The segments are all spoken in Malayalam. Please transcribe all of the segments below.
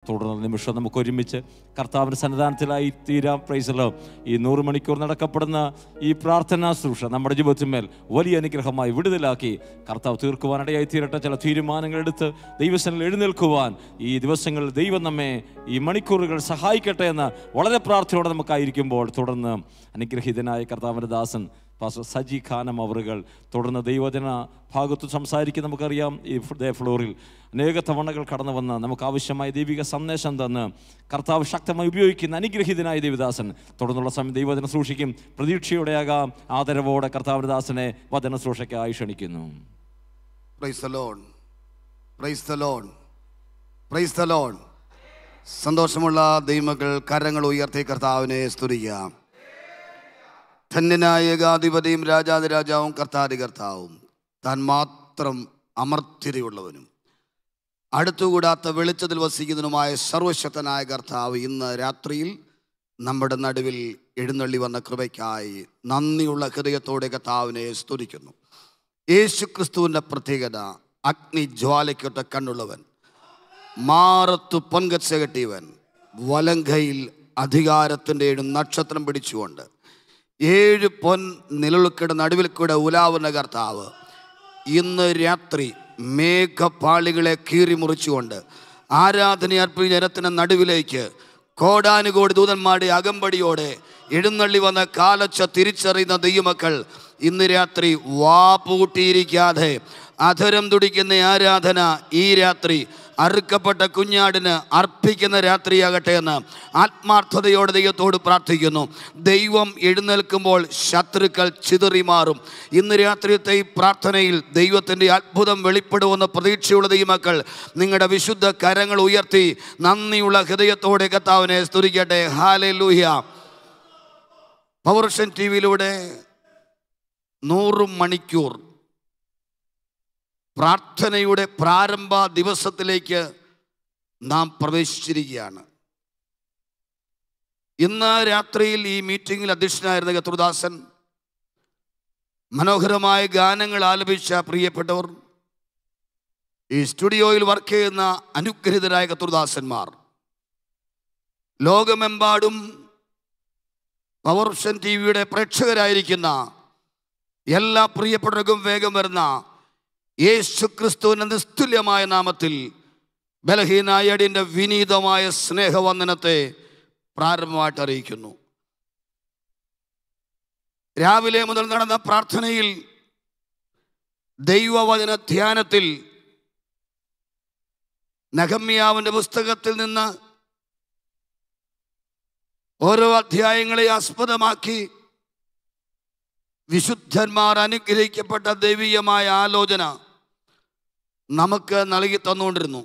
തുടർന്ന നിമിഷം നമുക്ക് ഒരുമിച്ച് കർത്താവിൻ്റെ സന്നിധാനത്തിലായി തീരാം പ്രൈസലോ ഈ നൂറ് മണിക്കൂർ നടക്കപ്പെടുന്ന ഈ പ്രാർത്ഥനാ ശുശ്രൂഷ നമ്മുടെ ജീവിതത്തിന്മേൽ വലിയ അനുഗ്രഹമായി വിടുതലാക്കി കർത്താവ് തീർക്കുവാനിടയായി തീരട്ടെ ചില തീരുമാനങ്ങൾ എടുത്ത് ദൈവസനിൽ എഴുന്നേൽക്കുവാൻ ഈ ദിവസങ്ങളിൽ ദൈവം നമ്മെ ഈ മണിക്കൂറുകൾ സഹായിക്കട്ടെ എന്ന് വളരെ പ്രാർത്ഥനയോടെ നമുക്കായിരിക്കുമ്പോൾ തുടർന്ന് അനുഗ്രഹീതനായ കർത്താവിൻ്റെ ദാസൻ പാസ്റ്റർ സജി ഖാനം അവറുകൾ തുടർന്ന് ദൈവജന ഭാഗത്ത് സംസാരിക്കും നമുക്കറിയാം ഈ ഫ് ദേ ഫ്ലോറിൽ അനേക തവണകൾ കടന്നു വന്ന് നമുക്ക് ആവശ്യമായ ദൈവിക സന്ദേശം തന്ന് കർത്താവ് ശക്തമായി ഉപയോഗിക്കുന്ന അനുഗ്രഹീതനായ ദേവദാസൻ തുടർന്നുള്ള സമയം ദൈവജന സൂക്ഷിക്കും പ്രതീക്ഷയോടെയാകാം ആദരവോടെ കർത്താവിൻ്റെ ദാസനെ വചന സൂക്ഷയ്ക്കായി ക്ഷണിക്കുന്നു praise the lord praise the lord praise the lord സന്തോഷമുള്ള ദൈവമക്കൾ കരങ്ങൾ ഉയർത്തി കർത്താവിനെ സ്തുതിക്കാം ധന്യനായ ഏകാധിപതിയും രാജാതിരാജാവും കർത്താതി കർത്താവും താൻ മാത്രം അമർത്യതയുള്ളവനും അടുത്തുകൂടാത്ത വെളിച്ചത്തിൽ വസിക്കുന്നതിനുമായ സർവശക്തനായ കർത്താവ് ഇന്ന് രാത്രിയിൽ നമ്മുടെ നടുവിൽ എഴുന്നള്ളി വന്ന കൃപയ്ക്കായി നന്ദിയുള്ള ഹൃദയത്തോടെ കർത്താവിനെ സ്തുതിക്കുന്നു യേശു ക്രിസ്തുവിൻ്റെ പ്രത്യേകത അഗ്നി ജ്വാലയ്ക്കൊട്ട കണ്ണുള്ളവൻ മാറത്തു പൊൻകച്ച കെട്ടിയവൻ വലങ്കയിൽ അധികാരത്തിൻ്റെ ഏഴ് നക്ഷത്രം പിടിച്ചുകൊണ്ട് ഏഴ് പൊൻ നിലവിൽക്കട നടുവിൽ കൂടെ ഉലാവുന്ന കർത്താവ് ഇന്ന് രാത്രി മേഘപാളികളെ കീറി മുറിച്ചുകൊണ്ട് ആരാധന അർപ്പിക്കുന്ന ജനത്തിൻ്റെ നടുവിലേക്ക് കോടാനുകോടി ദൂതന്മാരുടെ അകമ്പടിയോടെ എഴുന്നള്ളി വന്ന കാലച്ച തിരിച്ചറിയുന്ന ദൈവമക്കൾ ഇന്ന് രാത്രി വാ പൂട്ടിയിരിക്കാതെ അധരം തുടിക്കുന്ന ആരാധന ഈ രാത്രി അറുക്കപ്പെട്ട കുഞ്ഞാടിന് അർപ്പിക്കുന്ന രാത്രിയാകട്ടെ എന്ന് ആത്മാർത്ഥതയോടെ ദൈവത്തോട് പ്രാർത്ഥിക്കുന്നു ദൈവം എഴുന്നേൽക്കുമ്പോൾ ശത്രുക്കൾ ചിതറി മാറും ഇന്ന് രാത്രിയത്തെ ഈ പ്രാർത്ഥനയിൽ ദൈവത്തിൻ്റെ അത്ഭുതം വെളിപ്പെടുമെന്ന പ്രതീക്ഷയുള്ള ദൈവമക്കൾ നിങ്ങളുടെ വിശുദ്ധ കരങ്ങൾ ഉയർത്തി നന്ദിയുള്ള ഹൃദയത്തോടെ കത്താവിനെ സ്തുതിക്കട്ടെ ഹാലെ ലൂഹ്യ പവർഷൻ ടി വിയിലൂടെ നൂറ് മണിക്കൂർ പ്രാർത്ഥനയുടെ പ്രാരംഭ ദിവസത്തിലേക്ക് നാം പ്രവേശിച്ചിരിക്കുകയാണ് ഇന്ന് രാത്രിയിൽ ഈ മീറ്റിംഗിൽ അധ്യക്ഷനായിരുന്ന കത്തുദാസൻ മനോഹരമായ ഗാനങ്ങൾ ആലപിച്ച പ്രിയപ്പെട്ടവർ ഈ സ്റ്റുഡിയോയിൽ വർക്ക് ചെയ്യുന്ന അനുഗ്രഹിതരായ കത്തുദാസന്മാർ ലോകമെമ്പാടും പവർഷൻ ടി വിയുടെ പ്രേക്ഷകരായിരിക്കുന്ന എല്ലാ പ്രിയപ്പെട്ടവർക്കും വേഗം വരുന്ന യേശു ക്രിസ്തുവിൻ്റെ നിസ്തുല്യമായ നാമത്തിൽ ബലഹീനായ അടിയൻ്റെ വിനീതമായ സ്നേഹവന്ദനത്തെ പ്രാരംഭമായിട്ട് അറിയിക്കുന്നു രാവിലെ മുതൽ നടന്ന പ്രാർത്ഥനയിൽ ദൈവവചന ധ്യാനത്തിൽ നഗമ്യാവിൻ്റെ പുസ്തകത്തിൽ നിന്ന് ഓരോ അധ്യായങ്ങളെ ആസ്പദമാക്കി വിശുദ്ധന്മാർ അനുഗ്രഹിക്കപ്പെട്ട ദൈവീയമായ ആലോചന നമുക്ക് നൽകി തന്നുകൊണ്ടിരുന്നു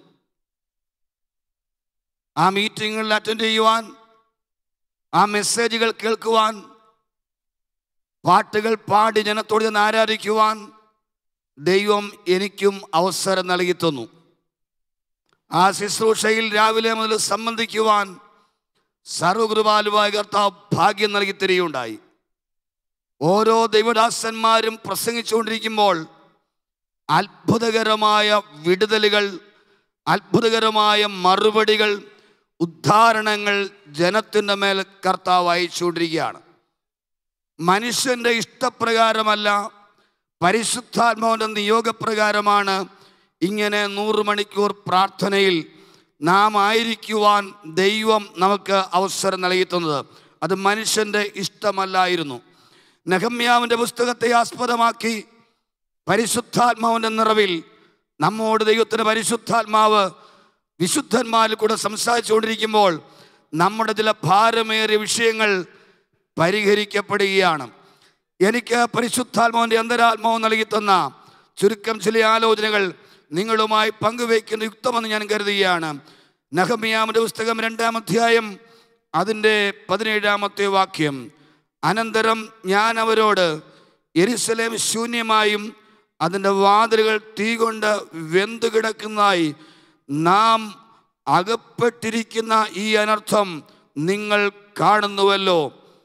ആ മീറ്റിങ്ങുകളിൽ അറ്റൻഡ് ചെയ്യുവാൻ ആ മെസ്സേജുകൾ കേൾക്കുവാൻ പാട്ടുകൾ പാടി ജനത്തോട് ചെന്ന് ആരാധിക്കുവാൻ ദൈവം എനിക്കും അവസരം നൽകി തന്നു ആ ശുശ്രൂഷയിൽ രാവിലെ മുതൽ സംബന്ധിക്കുവാൻ സർവകൃപാലുവായ കർത്താവ് ഭാഗ്യം നൽകി തരികയുണ്ടായി ഓരോ ദൈവദാസന്മാരും പ്രസംഗിച്ചുകൊണ്ടിരിക്കുമ്പോൾ അത്ഭുതകരമായ വിടുതലുകൾ അത്ഭുതകരമായ മറുപടികൾ ഉദ്ധാരണങ്ങൾ ജനത്തിൻ്റെ മേൽ കർത്താവ് അയച്ചുകൊണ്ടിരിക്കുകയാണ് മനുഷ്യൻ്റെ ഇഷ്ടപ്രകാരമല്ല പരിശുദ്ധാത്മാവിൻ്റെ നിയോഗപ്രകാരമാണ് ഇങ്ങനെ നൂറ് മണിക്കൂർ പ്രാർത്ഥനയിൽ നാം ആയിരിക്കുവാൻ ദൈവം നമുക്ക് അവസരം നൽകി തന്നത് അത് മനുഷ്യൻ്റെ ഇഷ്ടമല്ലായിരുന്നു നെഹമ്യാവിൻ്റെ പുസ്തകത്തെ ആസ്പദമാക്കി പരിശുദ്ധാത്മാവിൻ്റെ നിറവിൽ നമ്മോട് ദൈവത്തിൻ്റെ പരിശുദ്ധാത്മാവ് വിശുദ്ധന്മാരിൽ കൂടെ സംസാരിച്ചുകൊണ്ടിരിക്കുമ്പോൾ നമ്മുടെ ചില ഭാരമേറിയ വിഷയങ്ങൾ പരിഹരിക്കപ്പെടുകയാണ് എനിക്ക് പരിശുദ്ധാത്മാവിൻ്റെ അന്തരാത്മാവ് നൽകി തന്ന ചുരുക്കം ചില ആലോചനകൾ നിങ്ങളുമായി പങ്കുവയ്ക്കുന്ന യുക്തമെന്ന് ഞാൻ കരുതുകയാണ് നഹമിയാമിൻ്റെ പുസ്തകം രണ്ടാം അധ്യായം അതിൻ്റെ പതിനേഴാമത്തെ വാക്യം അനന്തരം ഞാൻ അവരോട് എരിശലേം ശൂന്യമായും അതിൻ്റെ വാതിലുകൾ തീ കൊണ്ട് വെന്തു കിടക്കുന്നതായി നാം അകപ്പെട്ടിരിക്കുന്ന ഈ അനർത്ഥം നിങ്ങൾ കാണുന്നുവല്ലോ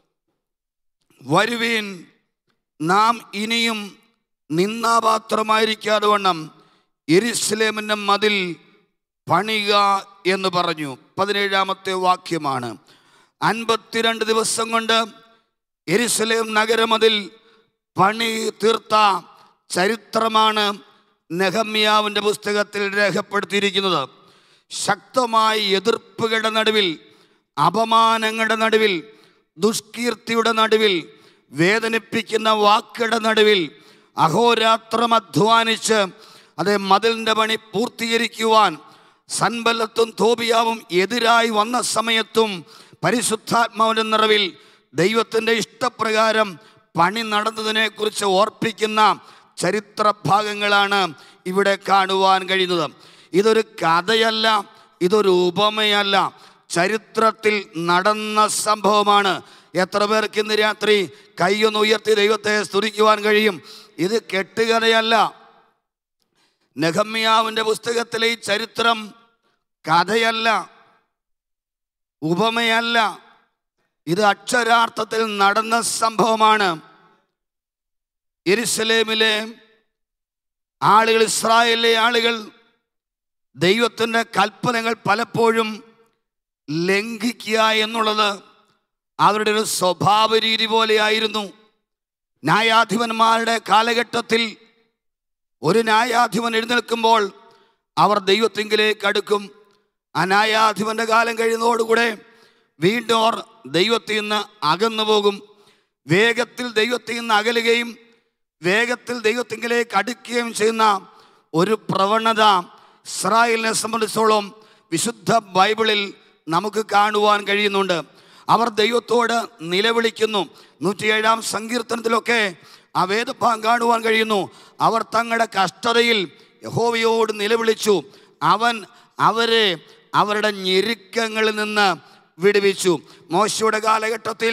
വരുവീൻ നാം ഇനിയും നിന്നാപാത്രമായിരിക്കാതെ വണ്ണം എരിസ്ലേമിൻ്റെ മതിൽ പണിക എന്ന് പറഞ്ഞു പതിനേഴാമത്തെ വാക്യമാണ് അൻപത്തിരണ്ട് ദിവസം കൊണ്ട് എരുസലേം നഗരമതിൽ പണി തീർത്ത ചരിത്രമാണ് നെഹമ്യാവിൻ്റെ പുസ്തകത്തിൽ രേഖപ്പെടുത്തിയിരിക്കുന്നത് ശക്തമായ എതിർപ്പുകളുടെ നടുവിൽ അപമാനങ്ങളുടെ നടുവിൽ ദുഷ്കീർത്തിയുടെ നടുവിൽ വേദനിപ്പിക്കുന്ന വാക്കുകളുടെ നടുവിൽ അഹോരാത്രം അധ്വാനിച്ച് അതേ മതിലിൻ്റെ പണി പൂർത്തീകരിക്കുവാൻ സൻബലത്തും തോബിയാവും എതിരായി വന്ന സമയത്തും പരിശുദ്ധാത്മാവിൻ്റെ നിറവിൽ ദൈവത്തിൻ്റെ ഇഷ്ടപ്രകാരം പണി നടന്നതിനെക്കുറിച്ച് ഓർപ്പിക്കുന്ന ചരിത്ര ഭാഗങ്ങളാണ് ഇവിടെ കാണുവാൻ കഴിയുന്നത് ഇതൊരു കഥയല്ല ഇതൊരു ഉപമയല്ല ചരിത്രത്തിൽ നടന്ന സംഭവമാണ് എത്ര പേർക്ക് ഇന്ന് രാത്രി കൈയൊന്ന് ഉയർത്തി ദൈവത്തെ സ്തുതിക്കുവാൻ കഴിയും ഇത് കെട്ടുകഥയല്ല നെഹമ്യാവിൻ്റെ പുസ്തകത്തിലെ ഈ ചരിത്രം കഥയല്ല ഉപമയല്ല ഇത് അക്ഷരാർത്ഥത്തിൽ നടന്ന സംഭവമാണ് യെരുസലേമിലെ ആളുകൾ ഇസ്രായേലിലെ ആളുകൾ ദൈവത്തിൻ്റെ കൽപ്പനകൾ പലപ്പോഴും ലംഘിക്കുക എന്നുള്ളത് അവരുടെ ഒരു സ്വഭാവ രീതി പോലെയായിരുന്നു ന്യായാധിപന്മാരുടെ കാലഘട്ടത്തിൽ ഒരു ന്യായാധിപൻ എഴുന്നേൽക്കുമ്പോൾ അവർ ദൈവത്തിങ്കിലേക്ക് അടുക്കും ആ ന്യായാധിപൻ്റെ കാലം കഴിയുന്നതോടുകൂടെ വീണ്ടും അവർ ദൈവത്തിൽ നിന്ന് അകന്നു പോകും വേഗത്തിൽ ദൈവത്തിൽ നിന്ന് അകലുകയും വേഗത്തിൽ ദൈവത്തിങ്കിലേക്ക് അടുക്കുകയും ചെയ്യുന്ന ഒരു പ്രവണത ഇസ്രായേലിനെ സംബന്ധിച്ചോളം വിശുദ്ധ ബൈബിളിൽ നമുക്ക് കാണുവാൻ കഴിയുന്നുണ്ട് അവർ ദൈവത്തോട് നിലവിളിക്കുന്നു നൂറ്റിയേഴാം സങ്കീർത്തനത്തിലൊക്കെ ആ വേദഭാഗം കാണുവാൻ കഴിയുന്നു അവർ തങ്ങളുടെ കഷ്ടതയിൽ യഹോവയോട് നിലവിളിച്ചു അവൻ അവരെ അവരുടെ ഞെരുക്കങ്ങളിൽ നിന്ന് വിടുവിച്ചു മോശയുടെ കാലഘട്ടത്തിൽ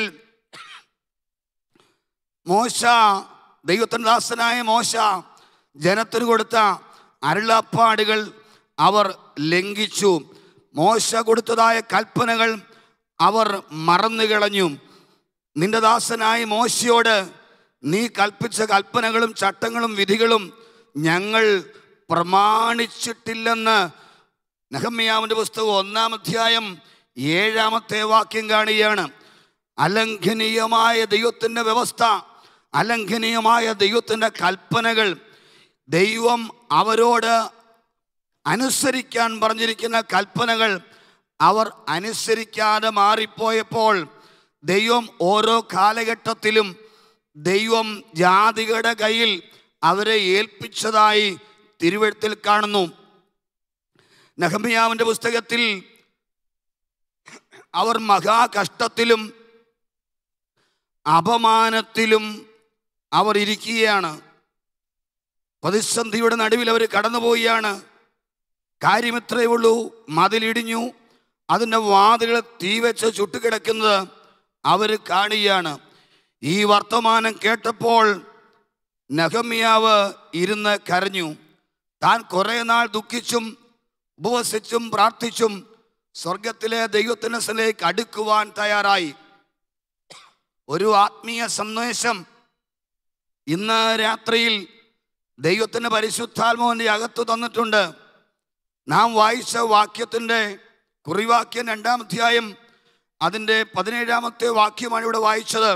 മോശ ദൈവത്തിൻ്റെ ദാസനായ മോശ ജനത്തിന് കൊടുത്ത അരുളപ്പാടുകൾ അവർ ലംഘിച്ചു മോശ കൊടുത്തതായ കൽപ്പനകൾ അവർ മറന്നു കളഞ്ഞു നിന്റെ ദാസനായ മോശയോട് നീ കൽപ്പിച്ച കൽപ്പനകളും ചട്ടങ്ങളും വിധികളും ഞങ്ങൾ പ്രമാണിച്ചിട്ടില്ലെന്ന് നെഹമ്യാവിൻ്റെ പുസ്തകം ഒന്നാം അധ്യായം ഏഴാമത്തെ വാക്യം കാണുകയാണ് അലംഘനീയമായ ദൈവത്തിൻ്റെ വ്യവസ്ഥ അലംഘനീയമായ ദൈവത്തിൻ്റെ കൽപ്പനകൾ ദൈവം അവരോട് അനുസരിക്കാൻ പറഞ്ഞിരിക്കുന്ന കൽപ്പനകൾ അവർ അനുസരിക്കാതെ മാറിപ്പോയപ്പോൾ ദൈവം ഓരോ കാലഘട്ടത്തിലും ദൈവം ജാതികളുടെ കയ്യിൽ അവരെ ഏൽപ്പിച്ചതായി തിരുവഴുത്തിൽ കാണുന്നു നഹമ്യാവിൻ്റെ പുസ്തകത്തിൽ അവർ മഹാകഷ്ടത്തിലും അപമാനത്തിലും അവർ ഇരിക്കുകയാണ് പ്രതിസന്ധിയുടെ നടുവിൽ അവർ കടന്നുപോവുകയാണ് കാര്യം ഇത്രയേ ഉള്ളൂ മതിലിടിഞ്ഞു അതിൻ്റെ വാതിലുകൾ തീ വെച്ച് ചുട്ടുകിടക്കുന്നത് അവർ കാണുകയാണ് ഈ വർത്തമാനം കേട്ടപ്പോൾ നഹമ്യാവ് ഇരുന്ന് കരഞ്ഞു താൻ കുറേ നാൾ ദുഃഖിച്ചും ഉപവസിച്ചും പ്രാർത്ഥിച്ചും സ്വർഗത്തിലെ ദൈവത്തിൻ്റെ സ്ഥലേക്ക് അടുക്കുവാൻ തയ്യാറായി ഒരു ആത്മീയ സന്ദേശം ഇന്ന് രാത്രിയിൽ ദൈവത്തിൻ്റെ പരിശുദ്ധാത്മാവിൻ്റെ അകത്ത് തന്നിട്ടുണ്ട് നാം വായിച്ച വാക്യത്തിൻ്റെ കുറിവാക്യം രണ്ടാം അധ്യായം അതിൻ്റെ പതിനേഴാമത്തെ വാക്യമാണ് ഇവിടെ വായിച്ചത്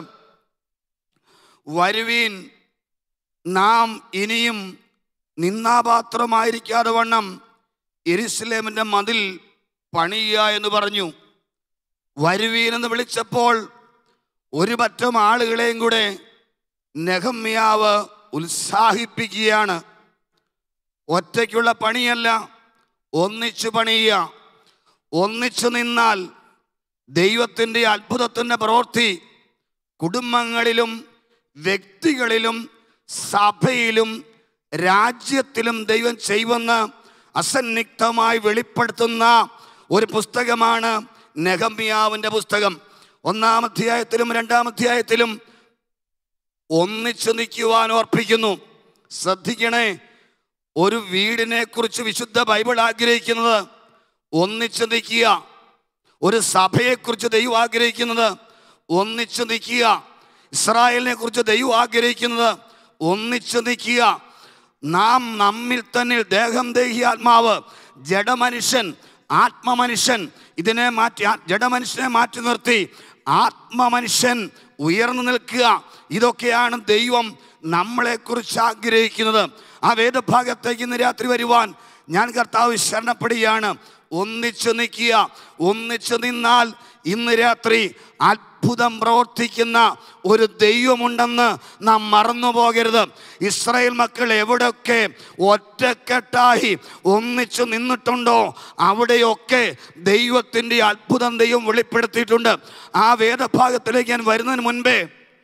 വരുവീൻ നാം ഇനിയും നിന്നാപാത്രമായിരിക്കാതെ വണ്ണം എരുസലേമിൻ്റെ മതിൽ പണിയുക എന്ന് പറഞ്ഞു വരുവീൻ എന്ന് വിളിച്ചപ്പോൾ ഒരു പറ്റം ആളുകളെയും കൂടെ നെഹമ്യാവ് ഉത്സാഹിപ്പിക്കുകയാണ് ഒറ്റയ്ക്കുള്ള പണിയല്ല ഒന്നിച്ചു പണിയുക ഒന്നിച്ചു നിന്നാൽ ദൈവത്തിൻ്റെ അത്ഭുതത്തിൻ്റെ പ്രവൃത്തി കുടുംബങ്ങളിലും വ്യക്തികളിലും സഭയിലും രാജ്യത്തിലും ദൈവം ചെയ്യുമെന്ന് അസന്നിഗ്ധമായി വെളിപ്പെടുത്തുന്ന ഒരു പുസ്തകമാണ് നെഹമ്യാവിൻ്റെ പുസ്തകം ഒന്നാം അധ്യായത്തിലും രണ്ടാം അധ്യായത്തിലും ഒന്നിച്ചു നിൽക്കുവാൻ ഓർപ്പിക്കുന്നു ശ്രദ്ധിക്കണേ ഒരു വീടിനെ കുറിച്ച് വിശുദ്ധ ബൈബിൾ ആഗ്രഹിക്കുന്നത് ഒന്നിച്ചു നിൽക്കുക ഒരു സഭയെക്കുറിച്ച് ദൈവം ആഗ്രഹിക്കുന്നത് ഒന്നിച്ചു നിൽക്കുക ഇസ്രായേലിനെ കുറിച്ച് ദൈവം ആഗ്രഹിക്കുന്നത് ഒന്നിച്ചു നിൽക്കുക നാം നമ്മിൽ തന്നെ ദേഹം ദേഹി ആത്മാവ് ജഡമനുഷ്യൻ ആത്മമനുഷ്യൻ ഇതിനെ മാറ്റി ആ ജഡമനുഷ്യനെ മാറ്റി നിർത്തി ആത്മമനുഷ്യൻ ഉയർന്നു നിൽക്കുക ഇതൊക്കെയാണ് ദൈവം നമ്മളെക്കുറിച്ച് ആഗ്രഹിക്കുന്നത് ആ വേദഭാഗത്തേക്ക് ഇന്ന് രാത്രി വരുവാൻ ഞാൻ കർത്താവ് ശരണപ്പെടുകയാണ് ഒന്നിച്ചു നിൽക്കുക ഒന്നിച്ചു നിന്നാൽ ഇന്ന് രാത്രി അത്ഭുതം പ്രവർത്തിക്കുന്ന ഒരു ദൈവമുണ്ടെന്ന് നാം മറന്നു പോകരുത് ഇസ്രായേൽ മക്കൾ എവിടെയൊക്കെ ഒറ്റക്കെട്ടായി ഒന്നിച്ചു നിന്നിട്ടുണ്ടോ അവിടെയൊക്കെ ദൈവത്തിൻ്റെ അത്ഭുതം ദൈവം വെളിപ്പെടുത്തിയിട്ടുണ്ട് ആ വേദഭാഗത്തിലേക്ക് ഞാൻ വരുന്നതിന് മുൻപേ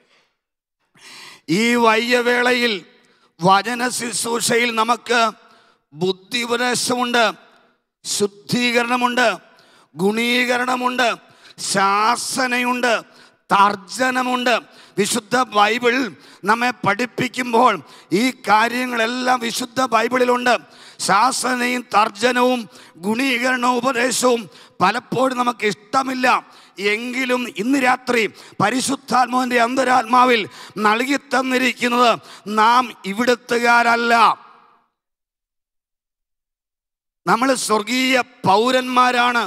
ഈ വയ്യവേളയിൽ വചന ശുശ്രൂഷയിൽ നമുക്ക് ബുദ്ധിപദേശമുണ്ട് ശുദ്ധീകരണമുണ്ട് ഗുണീകരണമുണ്ട് ശാസനയുണ്ട് തർജനമുണ്ട് വിശുദ്ധ ബൈബിൾ നമ്മെ പഠിപ്പിക്കുമ്പോൾ ഈ കാര്യങ്ങളെല്ലാം വിശുദ്ധ ബൈബിളിലുണ്ട് ശാസനയും തർജനവും ഗുണീകരണവും ഉപദേശവും പലപ്പോഴും നമുക്ക് ഇഷ്ടമില്ല എങ്കിലും ഇന്ന് രാത്രി പരിശുദ്ധാത്മാവിൻ്റെ അന്തരാത്മാവിൽ നൽകി തന്നിരിക്കുന്നത് നാം ഇവിടുത്തുകാരല്ല നമ്മൾ സ്വർഗീയ പൗരന്മാരാണ്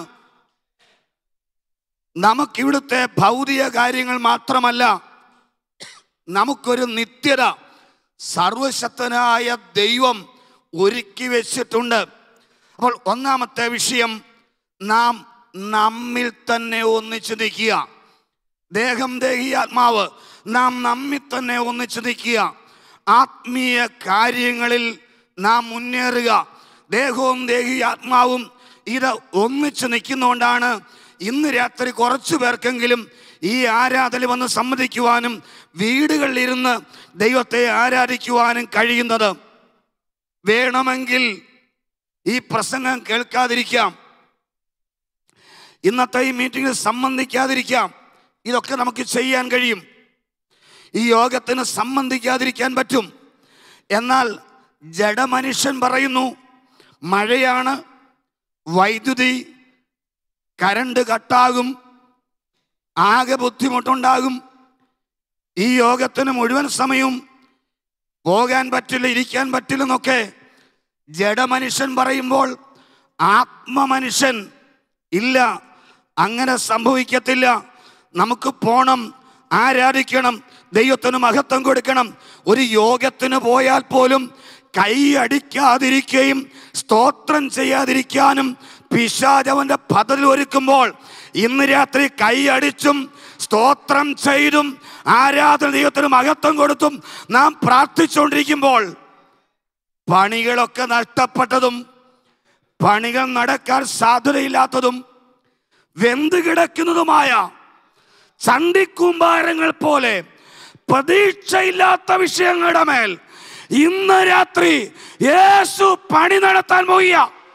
നമുക്കിവിടുത്തെ ഭൗതിക കാര്യങ്ങൾ മാത്രമല്ല നമുക്കൊരു നിത്യത സർവശക്തനായ ദൈവം ഒരുക്കി വെച്ചിട്ടുണ്ട് അപ്പോൾ ഒന്നാമത്തെ വിഷയം നാം നമ്മിൽ തന്നെ ഒന്നിച്ചു നിൽക്കുക ദേഹം ദേഹി ആത്മാവ് നാം നമ്മിൽ തന്നെ ഒന്നിച്ചു നിൽക്കുക ആത്മീയ കാര്യങ്ങളിൽ നാം മുന്നേറുക ദേഹവും ദേഹി ആത്മാവും ഇത് ഒന്നിച്ചു നിൽക്കുന്നതുകൊണ്ടാണ് ഇന്ന് രാത്രി കുറച്ചു പേർക്കെങ്കിലും ഈ ആരാധന വന്ന് സമ്മതിക്കുവാനും വീടുകളിലിരുന്ന് ദൈവത്തെ ആരാധിക്കുവാനും കഴിയുന്നത് വേണമെങ്കിൽ ഈ പ്രസംഗം കേൾക്കാതിരിക്കാം ഇന്നത്തെ ഈ മീറ്റിംഗിൽ സംബന്ധിക്കാതിരിക്കാം ഇതൊക്കെ നമുക്ക് ചെയ്യാൻ കഴിയും ഈ യോഗത്തിന് സംബന്ധിക്കാതിരിക്കാൻ പറ്റും എന്നാൽ ജഡമനുഷ്യൻ പറയുന്നു മഴയാണ് വൈദ്യുതി കരണ്ട് കട്ടാകും ആകെ ബുദ്ധിമുട്ടുണ്ടാകും ഈ യോഗത്തിന് മുഴുവൻ സമയവും പോകാൻ പറ്റില്ല ഇരിക്കാൻ പറ്റില്ലെന്നൊക്കെ ജഡമനുഷ്യൻ പറയുമ്പോൾ ആത്മമനുഷ്യൻ ഇല്ല അങ്ങനെ സംഭവിക്കത്തില്ല നമുക്ക് പോണം ആരാധിക്കണം ദൈവത്തിന് മഹത്വം കൊടുക്കണം ഒരു യോഗത്തിന് പോയാൽ പോലും കൈ അടിക്കാതിരിക്കുകയും സ്തോത്രം ചെയ്യാതിരിക്കാനും പിശാചവന്റെ പദ്ധതി ഒരുക്കുമ്പോൾ ഇന്ന് രാത്രി കൈ അടിച്ചും സ്തോത്രം ചെയ്തും ആരാധന ദൈവത്തിന് മഹത്വം കൊടുത്തും നാം പ്രാർത്ഥിച്ചുകൊണ്ടിരിക്കുമ്പോൾ പണികളൊക്കെ നഷ്ടപ്പെട്ടതും പണികൾ നടക്കാൻ സാധ്യതയില്ലാത്തതും വെന്ത് കിടക്കുന്നതുമായ ചണ്ടിക്കൂമ്പാരങ്ങൾ പോലെ പ്രതീക്ഷയില്ലാത്ത വിഷയങ്ങളുടെ മേൽ ഇന്ന് രാത്രി യേശു പണി നടത്താൻ പോയ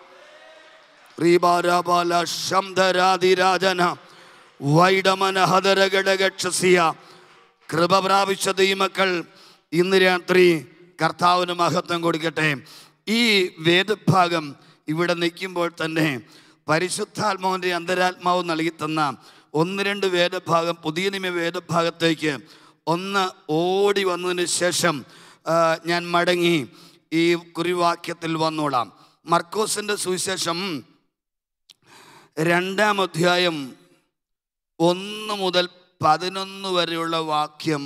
ശബ്ദരാതിരാജന വൈഡമന ഹതരഘടകക്ഷസിയ കൃപ പ്രാപിച്ച ദൈമക്കൾ ഇന്ന് രാത്രി കർത്താവിന് മഹത്വം കൊടുക്കട്ടെ ഈ വേദഭാഗം ഇവിടെ നിൽക്കുമ്പോൾ തന്നെ പരിശുദ്ധാത്മാവിൻ്റെ അന്തരാത്മാവ് നൽകി തന്ന ഒന്ന് രണ്ട് വേദഭാഗം പുതിയ നിയമ വേദഭാഗത്തേക്ക് ഒന്ന് ഓടി വന്നതിന് ശേഷം ആ, ഞാൻ മടങ്ങി ഈ കുറിവാക്യത്തിൽ വന്നോളാം മർക്കോസിൻ്റെ സുവിശേഷം രണ്ടാം അധ്യായം ഒന്ന് മുതൽ പതിനൊന്ന് വരെയുള്ള വാക്യം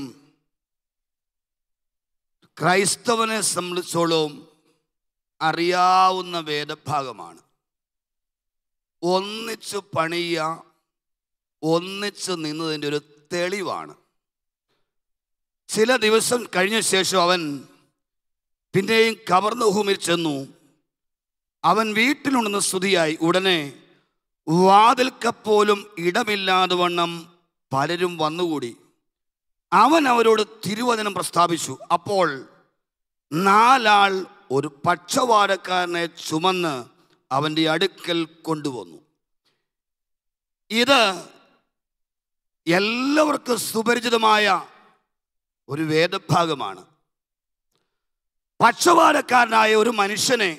ക്രൈസ്തവനെ സംബന്ധിച്ചോളം അറിയാവുന്ന വേദഭാഗമാണ് ഒന്നിച്ച് പണിയുക ഒന്നിച്ച് നിന്നതിൻ്റെ ഒരു തെളിവാണ് ചില ദിവസം കഴിഞ്ഞ ശേഷം അവൻ പിന്നെയും കവർന്നഭൂമിൽ ചെന്നു അവൻ വീട്ടിലുണ്ടെന്ന് സ്തുതിയായി ഉടനെ വാതിൽക്കപ്പോലും ഇടമില്ലാതെ വണ്ണം പലരും വന്നുകൂടി അവൻ അവരോട് തിരുവചനം പ്രസ്താവിച്ചു അപ്പോൾ നാലാൾ ഒരു പക്ഷവാരക്കാരനെ ചുമന്ന് അവൻ്റെ അടുക്കൽ കൊണ്ടുവന്നു ഇത് എല്ലാവർക്കും സുപരിചിതമായ ഒരു വേദഭാഗമാണ് പക്ഷപാതക്കാരനായ ഒരു മനുഷ്യനെ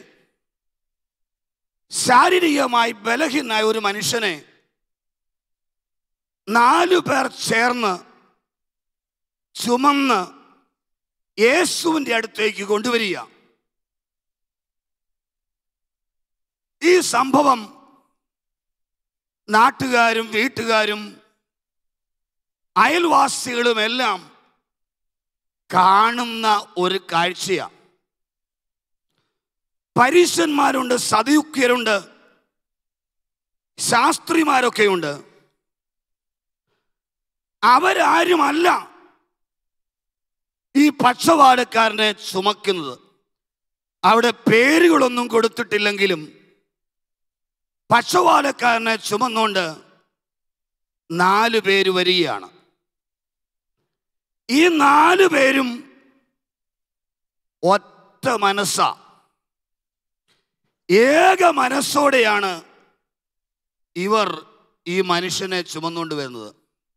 ശാരീരികമായി ബലഹീനായ ഒരു മനുഷ്യനെ നാലു പേർ ചേർന്ന് ചുമന്ന് യേശുവിൻ്റെ അടുത്തേക്ക് കൊണ്ടുവരിക ഈ സംഭവം നാട്ടുകാരും വീട്ടുകാരും അയൽവാസികളും എല്ലാം കാണുന്ന ഒരു കാഴ്ചയാണ് പരീശന്മാരുണ്ട് സതയുക്യരുണ്ട് ശാസ്ത്രിമാരൊക്കെയുണ്ട് അവരാരുമല്ല ഈ പക്ഷപാതക്കാരനെ ചുമക്കുന്നത് അവിടെ പേരുകളൊന്നും കൊടുത്തിട്ടില്ലെങ്കിലും പക്ഷപാതക്കാരനെ ചുമന്നുകൊണ്ട് നാല് പേര് വരികയാണ് ഈ നാല് പേരും ഒറ്റ മനസ്സ ഏക മനസ്സോടെയാണ് ഇവർ ഈ മനുഷ്യനെ ചുമന്നുകൊണ്ട് വരുന്നത്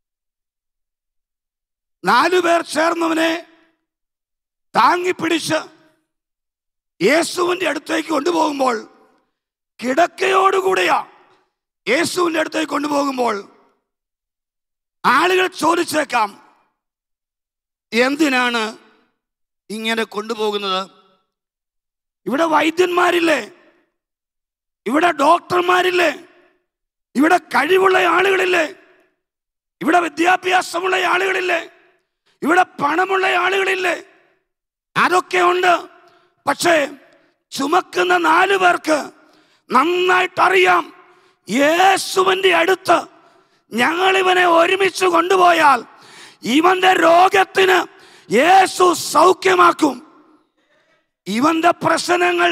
നാലു പേർ ചേർന്നവനെ താങ്ങിപ്പിടിച്ച് യേശുവിൻ്റെ അടുത്തേക്ക് കൊണ്ടുപോകുമ്പോൾ കിടക്കയോടുകൂടിയാ യേശുവിൻ്റെ അടുത്തേക്ക് കൊണ്ടുപോകുമ്പോൾ ആളുകൾ ചോദിച്ചേക്കാം എന്തിനാണ് ഇങ്ങനെ കൊണ്ടുപോകുന്നത് ഇവിടെ വൈദ്യന്മാരില്ലേ ഇവിടെ ഡോക്ടർമാരില്ലേ ഇവിടെ കഴിവുള്ള ആളുകളില്ലേ ഇവിടെ വിദ്യാഭ്യാസമുള്ള ആളുകളില്ലേ ഇവിടെ പണമുള്ള ആളുകളില്ലേ അതൊക്കെ ഉണ്ട് പക്ഷേ ചുമക്കുന്ന നാലു പേർക്ക് നന്നായിട്ട് അറിയാം യേശുവിൻ്റെ അടുത്ത് ഞങ്ങൾ ഇവനെ ഒരുമിച്ച് കൊണ്ടുപോയാൽ ഇവന്റെ രോഗത്തിന് യേശു സൗഖ്യമാക്കും ഇവന്റെ പ്രശ്നങ്ങൾ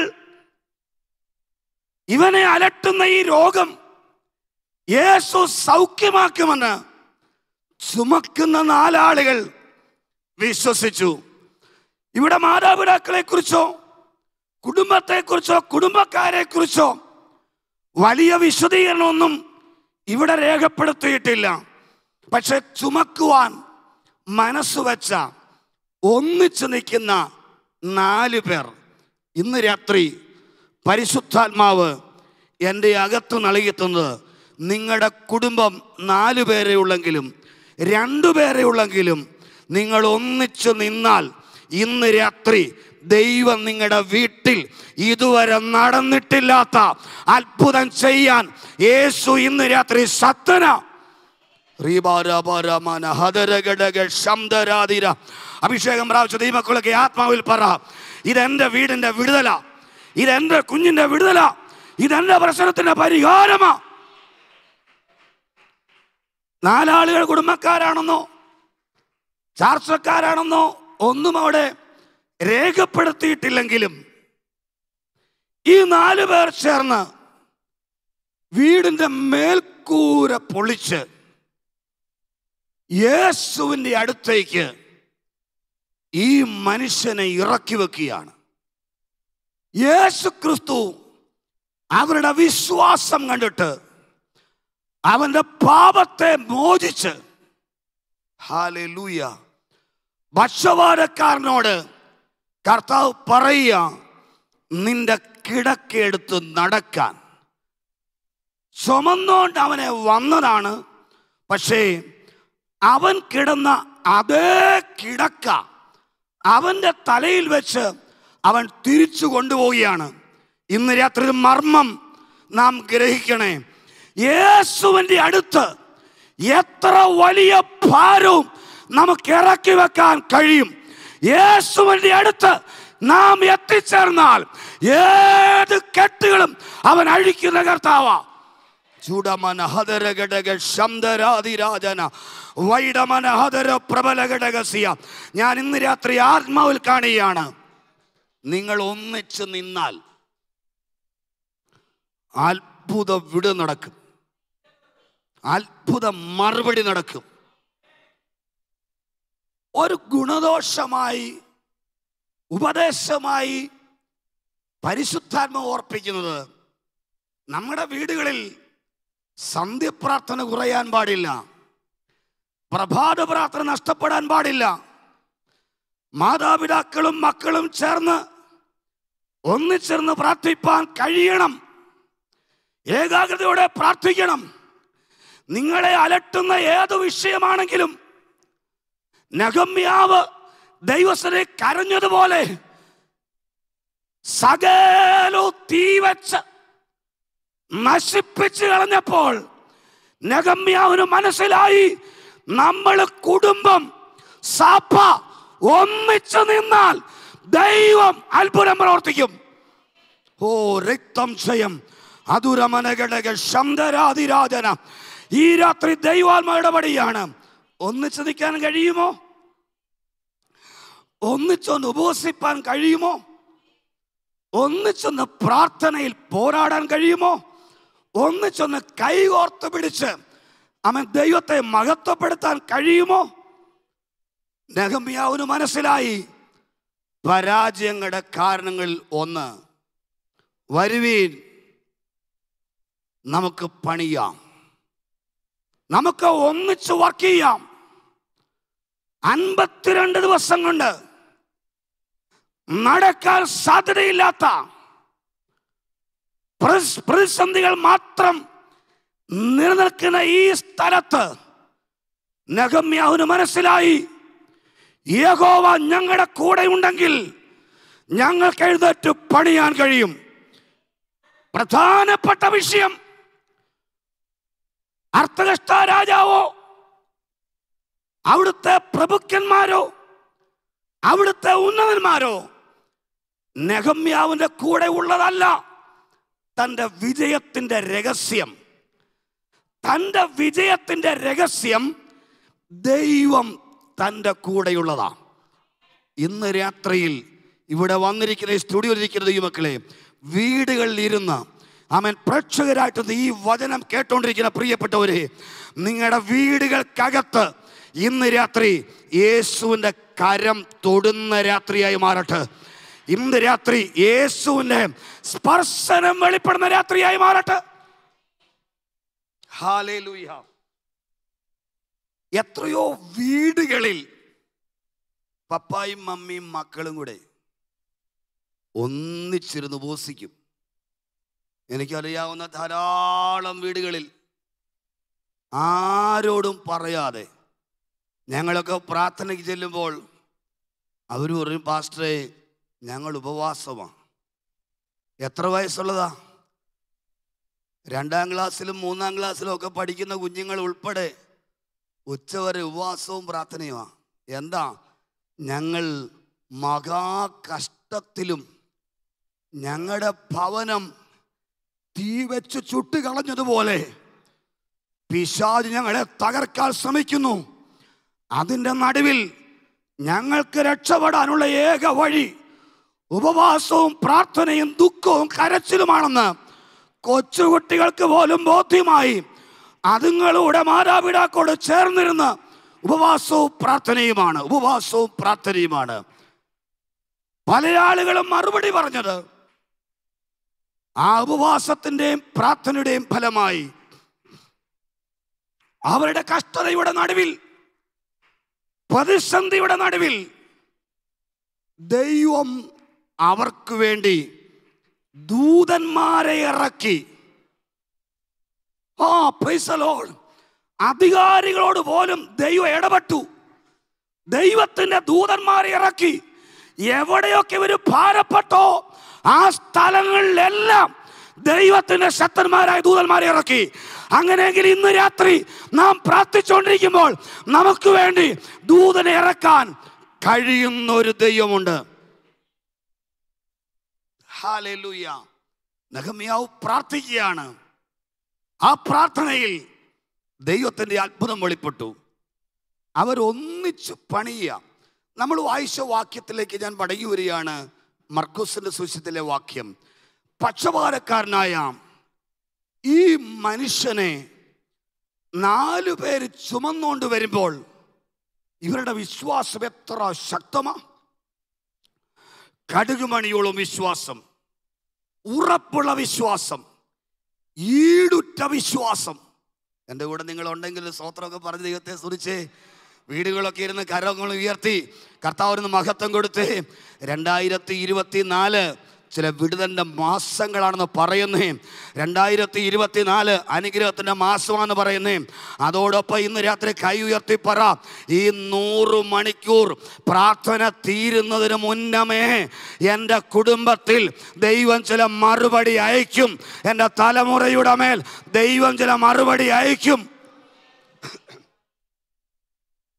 ഇവനെ അലട്ടുന്ന ഈ രോഗം യേശു സൗഖ്യമാക്കുമെന്ന് ചുമക്കുന്ന നാലാളുകൾ വിശ്വസിച്ചു ഇവിടെ മാതാപിതാക്കളെ കുറിച്ചോ കുടുംബത്തെ കുറിച്ചോ കുടുംബക്കാരെ കുറിച്ചോ വലിയ വിശദീകരണമൊന്നും ഇവിടെ രേഖപ്പെടുത്തിയിട്ടില്ല പക്ഷെ ചുമക്കുവാൻ മനസ്സ് വെച്ച ഒന്നിച്ചു നിൽക്കുന്ന നാല് പേർ ഇന്ന് രാത്രി പരിശുദ്ധാത്മാവ് എൻ്റെ അകത്ത് നൽകിത്തുന്നത് നിങ്ങളുടെ കുടുംബം നാലു പേരെ ഉള്ളെങ്കിലും രണ്ടു പേരെ ഉള്ളെങ്കിലും നിങ്ങൾ ഒന്നിച്ചു നിന്നാൽ ഇന്ന് രാത്രി ദൈവം നിങ്ങളുടെ വീട്ടിൽ ഇതുവരെ നടന്നിട്ടില്ലാത്ത അത്ഭുതം ചെയ്യാൻ യേശു ഇന്ന് രാത്രി സത്തന റീബാരാബാരാമാന ഹദരഗടക ശബ്ദരാതിര. അഭിഷേകം പ്രാപിച്ച ദൈവമക്കളൊക്കെ ആത്മാവിൽ പറ ഇതെന്റെ വീടിന്റെ വിടുതല ഇതെന്റെ കുഞ്ഞിന്റെ വിടുതല ഇതെന്റെ പ്രശ്നത്തിന്റെ പരിഹാരമാ നാലാളുകൾ കുടുംബക്കാരാണെന്നോ ചാർച്ചക്കാരാണെന്നോ ഒന്നും അവിടെ രേഖപ്പെടുത്തിയിട്ടില്ലെങ്കിലും ഈ നാല് പേർ ചേർന്ന് വീടിന്റെ മേൽക്കൂര പൊളിച്ച് യേശുവിൻ്റെ അടുത്തേക്ക് ഈ മനുഷ്യനെ ഇറക്കി വെക്കുകയാണ് യേശു ക്രിസ്തു അവരുടെ വിശ്വാസം കണ്ടിട്ട് അവന്റെ പാപത്തെ മോചിച്ച് ഹാലൂയ ഭക്ഷവാരക്കാരനോട് കർത്താവ് പറയുക നിന്റെ കിടക്കെടുത്ത് നടക്കാൻ ചുമന്നുകൊണ്ട് അവനെ വന്നതാണ് പക്ഷേ അവൻ കിടന്ന അതേ കിടക്ക അവന്റെ തലയിൽ വെച്ച് അവൻ തിരിച്ചു കൊണ്ടുപോവുകയാണ് ഇന്ന് രാത്രി ഒരു മർമ്മം നാം ഗ്രഹിക്കണേ യേശുവിൻ്റെ അടുത്ത് എത്ര വലിയ ഭാരവും നമുക്ക് ഇറക്കി വെക്കാൻ കഴിയും യേശുവിൻ്റെ അടുത്ത് നാം എത്തിച്ചേർന്നാൽ ഏത് കെട്ടുകളും അവൻ അഴിക്കുന്ന കർത്താവാ ചൂടമന ഹതര ഘടക ശബ്ദരാതിരാജന വൈഡമന ഹതര പ്രബല ഘടകസിയ ഞാൻ ഇന്ന് രാത്രി ആത്മാവിൽ കാണുകയാണ് നിങ്ങൾ ഒന്നിച്ച് നിന്നാൽ അത്ഭുത വിട നടക്കും അത്ഭുത മറുപടി നടക്കും ഒരു ഗുണദോഷമായി ഉപദേശമായി പരിശുദ്ധാത്മ ഓർപ്പിക്കുന്നത് നമ്മുടെ വീടുകളിൽ സന്ധ്യപ്രാർത്ഥന കുറയാൻ പാടില്ല പ്രഭാത പ്രാർത്ഥന നഷ്ടപ്പെടാൻ പാടില്ല മാതാപിതാക്കളും മക്കളും ചേർന്ന് ഒന്നിച്ചേർന്ന് പ്രാർത്ഥിപ്പാൻ കഴിയണം ഏകാഗ്രതയോടെ പ്രാർത്ഥിക്കണം നിങ്ങളെ അലട്ടുന്ന ഏത് വിഷയമാണെങ്കിലും നഗമ്യാവ് ദൈവസ്ഥനെ കരഞ്ഞതുപോലെ സകലോ തീ വെച്ച് നശിപ്പിച്ചു കളഞ്ഞപ്പോൾ നഗമ്യാവിന് മനസ്സിലായി നമ്മൾ കുടുംബം സഭ ഒന്നിച്ചു നിന്നാൽ ദൈവം അത്ഭുതം പ്രവർത്തിക്കും ഓ രക്തം ക്ഷയം അതുരമനഘടക ശബ്ദരാതിരാജന ഈ രാത്രി ദൈവാത്മ ഇടപെടിയാണ് ഒന്നിച്ചു നിൽക്കാൻ കഴിയുമോ ഒന്നിച്ചൊന്ന് ഉപവസിപ്പാൻ കഴിയുമോ ഒന്നിച്ചൊന്ന് പ്രാർത്ഥനയിൽ പോരാടാൻ കഴിയുമോ ഒന്നിച്ചൊന്ന് കൈകോർത്ത് പിടിച്ച് അവൻ ദൈവത്തെ മഹത്വപ്പെടുത്താൻ കഴിയുമോ നെഹമ്യാവിന് മനസ്സിലായി പരാജയങ്ങളുടെ കാരണങ്ങളിൽ ഒന്ന് വരുവീൻ നമുക്ക് പണിയാം നമുക്ക് ഒന്നിച്ച് വർക്ക് ചെയ്യാം അൻപത്തിരണ്ട് ദിവസം കൊണ്ട് നടക്കാൻ സാധ്യതയില്ലാത്ത പ്രസ്- പ്രതിസന്ധികൾ മാത്രം നിലനിൽക്കുന്ന ഈ സ്ഥലത്ത് നഗമ്യാവിന് മനസ്സിലായി യഹോവ ഞങ്ങളുടെ കൂടെ ഉണ്ടെങ്കിൽ ഞങ്ങൾക്ക് എഴുന്നേറ്റ് പണിയാൻ കഴിയും പ്രധാനപ്പെട്ട വിഷയം അർത്ഥകഷ്ട രാജാവോ അവിടുത്തെ പ്രഭുക്കന്മാരോ അവിടുത്തെ ഉന്നതന്മാരോ നെഹമ്യാവിന്റെ കൂടെ ഉള്ളതല്ല തൻ്റെ വിജയത്തിന്റെ രഹസ്യം തൻ്റെ വിജയത്തിന്റെ രഹസ്യം ദൈവം തൻ്റെ കൂടെയുള്ളതാ ഇന്ന് രാത്രിയിൽ ഇവിടെ വന്നിരിക്കുന്ന ഈ സ്റ്റുഡിയോയിൽ ഇരിക്കുന്ന ദൈവമക്കളെ വീടുകളിൽ ഇരുന്ന് അവൻ പ്രേക്ഷകരായിട്ട് ഈ വചനം കേട്ടോണ്ടിരിക്കുന്ന പ്രിയപ്പെട്ടവരെ നിങ്ങളുടെ വീടുകൾക്കകത്ത് ഇന്ന് രാത്രി യേശുവിൻ്റെ കരം തൊടുന്ന രാത്രിയായി മാറട്ടെ ഇന്ന് രാത്രി യേശുവിൻ്റെ സ്പർശനം വെളിപ്പെടുന്ന രാത്രിയായി മാറട്ടെ ഹാലേലൂയ എത്രയോ വീടുകളിൽ പപ്പായും മമ്മിയും മക്കളും കൂടെ ഒന്നിച്ചിരുന്ന് ഉപസിക്കും എനിക്കറിയാവുന്ന ധാരാളം വീടുകളിൽ ആരോടും പറയാതെ ഞങ്ങളൊക്കെ പ്രാർത്ഥനയ്ക്ക് ചെല്ലുമ്പോൾ അവർ പറയും പാസ്റ്ററെ ഞങ്ങൾ ഉപവാസമാണ് എത്ര വയസ്സുള്ളതാ രണ്ടാം ക്ലാസ്സിലും മൂന്നാം ക്ലാസ്സിലും ഒക്കെ പഠിക്കുന്ന കുഞ്ഞുങ്ങൾ ഉൾപ്പെടെ ഉച്ചവരെ ഉപവാസവും പ്രാർത്ഥനയുമാണ് എന്താ ഞങ്ങൾ മഹാകഷ്ടത്തിലും ഞങ്ങളുടെ ഭവനം തീ വെച്ച് ചുട്ട് കളഞ്ഞതുപോലെ പിശാജ് ഞങ്ങളെ തകർക്കാൻ ശ്രമിക്കുന്നു അതിൻ്റെ നടുവിൽ ഞങ്ങൾക്ക് രക്ഷപ്പെടാനുള്ള ഏക വഴി ഉപവാസവും പ്രാർത്ഥനയും ദുഃഖവും കരച്ചിലുമാണെന്ന് കൊച്ചുകുട്ടികൾക്ക് പോലും ബോധ്യമായി അതുങ്ങളുടെ മാതാപിതാക്കളോട് ചേർന്നിരുന്ന് ഉപവാസവും പ്രാർത്ഥനയുമാണ് ഉപവാസവും പ്രാർത്ഥനയുമാണ് പല ആളുകളും മറുപടി പറഞ്ഞത് ആ ഉപവാസത്തിന്റെയും പ്രാർത്ഥനയുടെയും ഫലമായി അവരുടെ കഷ്ടതയുടെ നടുവിൽ പ്രതിസന്ധിയുടെ നടുവിൽ ദൈവം അവർക്ക് വേണ്ടി ദൂതന്മാരെ ഇറക്കി ആ പ്രൈസലോൾ അധികാരികളോട് പോലും ദൈവം ഇടപെട്ടു ദൈവത്തിന്റെ ദൂതന്മാരെ ഇറക്കി എവിടെയൊക്കെ ഇവർ ഭാരപ്പെട്ടോ ആ സ്ഥലങ്ങളിലെല്ലാം ദൈവത്തിന്റെ ശക്തന്മാരായ ദൂതന്മാരെ ഇറക്കി അങ്ങനെയെങ്കിൽ ഇന്ന് രാത്രി നാം പ്രാർത്ഥിച്ചുകൊണ്ടിരിക്കുമ്പോൾ നമുക്ക് വേണ്ടി ദൂതനെ ഇറക്കാൻ കഴിയുന്ന ഒരു ദൈവമുണ്ട് ഹാലൂയ നഹമ്യാവ് പ്രാർത്ഥിക്കുകയാണ് ആ പ്രാർത്ഥനയിൽ ദൈവത്തിൻ്റെ അത്ഭുതം വെളിപ്പെട്ടു അവരൊന്നിച്ച് പണിയുക നമ്മൾ വായിച്ച വാക്യത്തിലേക്ക് ഞാൻ മടങ്ങി വരികയാണ് മർക്കോസിന്റെ സുശത്തിലെ വാക്യം പക്ഷപാതക്കാരനായ ഈ മനുഷ്യനെ നാലു പേര് ചുമന്നുകൊണ്ട് വരുമ്പോൾ ഇവരുടെ വിശ്വാസം എത്ര ശക്തമാ കടുകുമണിയോളം വിശ്വാസം ഉറപ്പുള്ള വിശ്വാസം ഈടുറ്റ വിശ്വാസം എൻ്റെ കൂടെ നിങ്ങൾ ഉണ്ടെങ്കിൽ സ്വത്രമൊക്കെ പറഞ്ഞ് ദൈവത്തെ സ്തുതിച്ച് വീടുകളൊക്കെ ഇരുന്ന് കരങ്ങൾ ഉയർത്തി കർത്താവിന് മഹത്വം കൊടുത്ത് രണ്ടായിരത്തി ഇരുപത്തി നാല് ചില വിടുതലിൻ്റെ മാസങ്ങളാണെന്ന് പറയുന്നേ രണ്ടായിരത്തി ഇരുപത്തി നാല് അനുഗ്രഹത്തിൻ്റെ മാസമാണെന്ന് പറയുന്നേ അതോടൊപ്പം ഇന്ന് രാത്രി കൈ ഉയർത്തി പറ ഈ നൂറ് മണിക്കൂർ പ്രാർത്ഥന തീരുന്നതിന് മുന്നമേ എൻ്റെ കുടുംബത്തിൽ ദൈവം ചില മറുപടി അയക്കും എൻ്റെ തലമുറയുടെ മേൽ ദൈവം ചില മറുപടി അയക്കും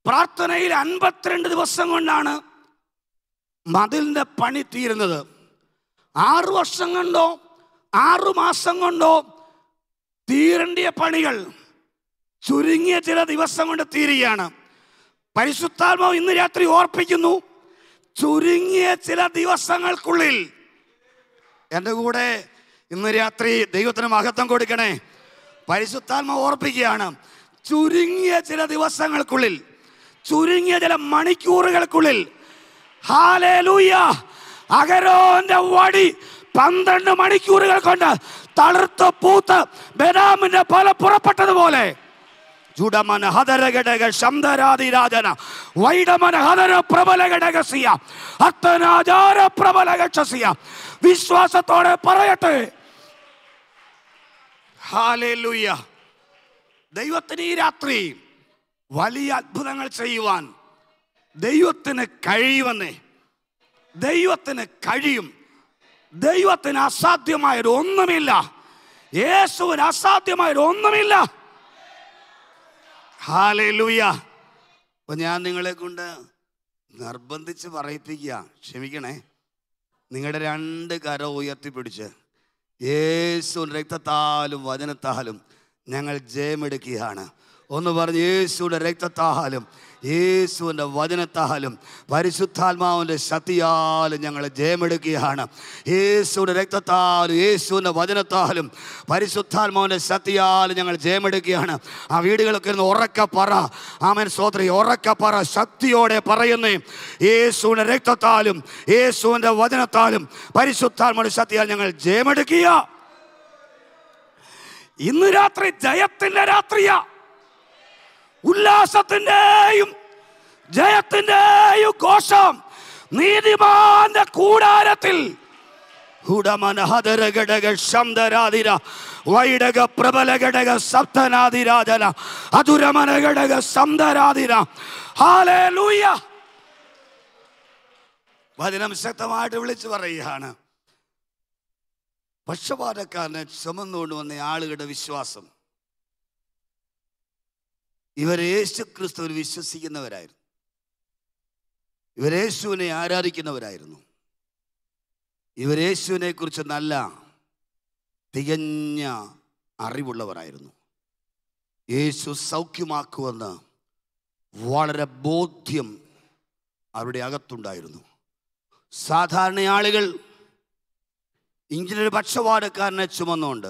പ്രാർത്ഥനയിൽ അൻപത്തിരണ്ട് ദിവസം കൊണ്ടാണ് മതിലിന്റെ പണി തീരുന്നത് ആറു വർഷം കൊണ്ടോ ആറു മാസം കൊണ്ടോ തീരേണ്ടിയ പണികൾ ചുരുങ്ങിയ ചില ദിവസം കൊണ്ട് തീരുകയാണ് പരിശുദ്ധാത്മാവ് ഇന്ന് രാത്രി ഓർപ്പിക്കുന്നു ചുരുങ്ങിയ ചില ദിവസങ്ങൾക്കുള്ളിൽ എൻ്റെ കൂടെ ഇന്ന് രാത്രി ദൈവത്തിന് മഹത്വം കൊടുക്കണേ പരിശുദ്ധാത്മ ഓർപ്പിക്കുകയാണ് ചുരുങ്ങിയ ചില ദിവസങ്ങൾക്കുള്ളിൽ ചുരുങ്ങിയ ചില മണിക്കൂറുകൾക്കുള്ളിൽ ഹാലേലൂയ അഗരോന്റെ വടി പന്ത്രണ്ട് മണിക്കൂറുകൾ കൊണ്ട് തളർത്ത് പൂത്ത് ബദാമിന്റെ ഫല പുറപ്പെട്ടതുപോലെ ചുടമന ഹതരഘടക ശബ്ദരാതിരാജന വൈഡമന ഹതര പ്രബലഘടകസിയ അത്തനാചാര പ്രബലകക്ഷസിയ വിശ്വാസത്തോടെ പറയട്ടെ ഹാലേലൂയ ദൈവത്തിന് ഈ രാത്രി വലിയ അത്ഭുതങ്ങൾ ചെയ്യുവാൻ ദൈവത്തിന് കഴിയുമെന്നേ ദൈവത്തിന് കഴിയും ദൈവത്തിന് അസാധ്യമായൊരു ഒന്നുമില്ല യേശുവിന് അസാധ്യമായൊരു ഒന്നുമില്ല ഹാലേലൂയ അപ്പൊ ഞാൻ നിങ്ങളെ കൊണ്ട് നിർബന്ധിച്ച് പറയിപ്പിക്കുക ക്ഷമിക്കണേ നിങ്ങളുടെ രണ്ട് കരം ഉയർത്തിപ്പിടിച്ച് യേശുവിൻ്റെ രക്തത്താലും വചനത്താലും ഞങ്ങൾ ജയമെടുക്കുകയാണ് ഒന്ന് പറഞ്ഞ് യേശുവിൻ്റെ രക്തത്താലും യേശുവിൻ്റെ വചനത്താലും പരിശുദ്ധാത്മാവിൻ്റെ ശക്തിയാലും ഞങ്ങൾ ജയമെടുക്കുകയാണ് യേശുവിൻ്റെ രക്തത്താലും യേശുവിൻ്റെ വചനത്താലും പരിശുദ്ധാത്മാവിൻ്റെ ശക്തിയാലും ഞങ്ങൾ ജയമെടുക്കുകയാണ് ആ വീടുകളൊക്കെ ഇരുന്ന് ഉറക്ക പറ ആമൻ സോദരി ഉറക്ക പറ ശക്തിയോടെ പറയുന്നേ യേശുവിൻ്റെ രക്തത്താലും യേശുവിൻ്റെ വചനത്താലും പരിശുദ്ധാത്മാവിൻ്റെ ശക്തിയാൽ ഞങ്ങൾ ജയമെടുക്കുക ഇന്ന് രാത്രി ജയത്തിന്റെ രാത്രിയാ ഉല്ലാസത്തിന്റെയും ജയത്തിന്റെയും ഘോഷം നീതിമാന്റെ കൂടാരത്തിൽ ഹുടമനഹദരഘടക ശബ്ദരാതിര വൈഡക പ്രബലഘടക സപ്തനാതിരാജന അധുരമനഘടക സന്ദരാതിര ഹാലേലൂയ വചനം ശക്തമായിട്ട് വിളിച്ചു പറയുകയാണ് പക്ഷപാതക്കാരനെ ചുമന്നുകൊണ്ട് വന്ന ആളുകളുടെ വിശ്വാസം ഇവർ യേശു ക്രിസ്തുവിൽ വിശ്വസിക്കുന്നവരായിരുന്നു ഇവർ യേശുവിനെ ആരാധിക്കുന്നവരായിരുന്നു ഇവർ യേശുവിനെ കുറിച്ച് നല്ല തികഞ്ഞ അറിവുള്ളവരായിരുന്നു യേശു സൗഖ്യമാക്കുമെന്ന് വളരെ ബോധ്യം അവരുടെ അകത്തുണ്ടായിരുന്നു സാധാരണ ആളുകൾ ഇങ്ങനൊരു പക്ഷപാതക്കാരനെ ചുമന്നുകൊണ്ട്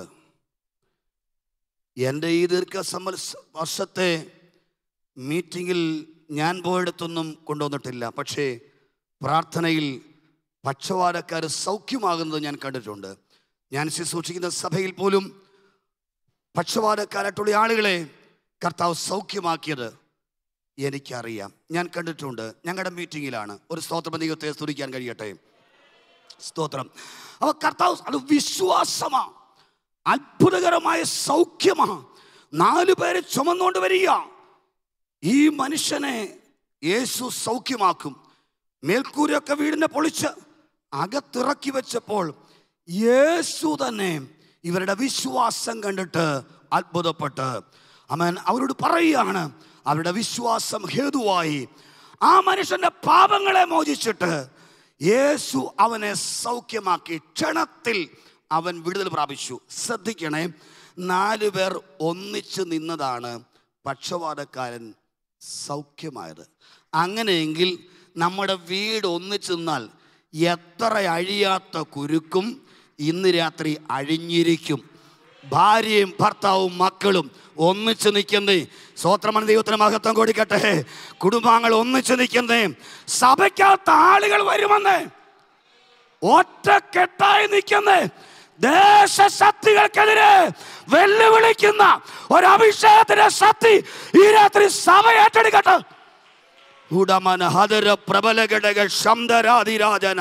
എൻ്റെ ഈ ദീർഘ സമര വർഷത്തെ മീറ്റിങ്ങിൽ ഞാൻ പോയിടത്തൊന്നും കൊണ്ടുവന്നിട്ടില്ല പക്ഷേ പ്രാർത്ഥനയിൽ പക്ഷപാതക്കാർ സൗഖ്യമാകുന്നത് ഞാൻ കണ്ടിട്ടുണ്ട് ഞാൻ ശുശ്രൂഷിക്കുന്ന സഭയിൽ പോലും പക്ഷപാതക്കാരായിട്ടുള്ള ആളുകളെ കർത്താവ് സൗഖ്യമാക്കിയത് എനിക്കറിയാം ഞാൻ കണ്ടിട്ടുണ്ട് ഞങ്ങളുടെ മീറ്റിങ്ങിലാണ് ഒരു സ്തോത്രം ദൈവത്തെ സ്തുതിക്കാൻ കഴിയട്ടെ സ്തോത്രം അവ കർത്താവ് അത് വിശ്വാസമാ അത്ഭുതകരമായ സൗഖ്യമാ നാലു പേരെ ചുമന്നുകൊണ്ട് വരിക ഈ മനുഷ്യനെ യേശു സൗഖ്യമാക്കും മേൽക്കൂരയൊക്കെ വീടിനെ പൊളിച്ച് അകത്തിറക്കി വെച്ചപ്പോൾ യേശു തന്നെ ഇവരുടെ വിശ്വാസം കണ്ടിട്ട് അത്ഭുതപ്പെട്ട് അവൻ അവരോട് പറയുകയാണ് അവരുടെ വിശ്വാസം ഹേതുവായി ആ മനുഷ്യന്റെ പാപങ്ങളെ മോചിച്ചിട്ട് യേശു അവനെ സൗഖ്യമാക്കി ക്ഷണത്തിൽ അവൻ വിടുതൽ പ്രാപിച്ചു ശ്രദ്ധിക്കണേ നാലു പേർ ഒന്നിച്ച് നിന്നതാണ് പക്ഷപാതക്കാരൻ സൗഖ്യമായത് അങ്ങനെയെങ്കിൽ നമ്മുടെ വീട് ഒന്നിച്ച് നിന്നാൽ എത്ര അഴിയാത്ത കുരുക്കും ഇന്ന് രാത്രി അഴിഞ്ഞിരിക്കും ഭാര്യയും ഭർത്താവും മക്കളും ഒന്നിച്ച് നിൽക്കുന്നേ സ്വോത്രമൻ ദൈവത്തിന് മഹത്വം കൊടുക്കട്ടെ കുടുംബാംഗങ്ങൾ ഒന്നിച്ച് നിൽക്കുന്നേ സഭയ്ക്കകത്ത് ആളുകൾ വരുമെന്ന് ഒറ്റക്കെട്ടായി നിൽക്കുന്നേ ദേശശക്തികൾക്കെതിരെ വെല്ലുവിളിക്കുന്ന ഒരു അഭിഷേകത്തിന്റെ ശക്തി ഈ രാത്രി സഭ ഏറ്റെടുക്കട്ടെ ഉടമന ഹതര പ്രബലഘടക ശബ്ദരാതിരാജന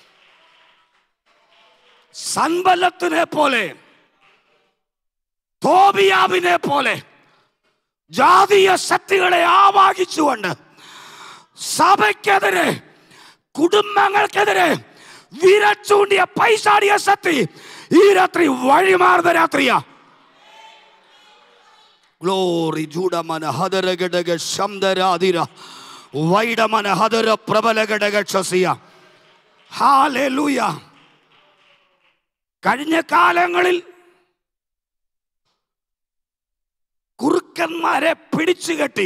സൻബലത്തിനെ പോലെ തോബിയാവിനെ പോലെ ജാതീയ ശക്തികളെ ആവാഹിച്ചുകൊണ്ട് സഭയ്ക്കെതിരെ കുടുംബങ്ങൾക്കെതിരെ വിരച്ചൂണ്ടിയ പൈസാടിയ ശക്തി ഈ രാത്രി വഴിമാറുന്ന രാത്രിയാ ഗ്ലോറി ജൂഡമന ഹദര ഘടക ശബ്ദരാതിര വൈഡമന ഹദര പ്രബല ഘടക ക്ഷസിയ ഹാലൂയ കഴിഞ്ഞ കാലങ്ങളിൽ കുറുക്കന്മാരെ പിടിച്ചു കെട്ടി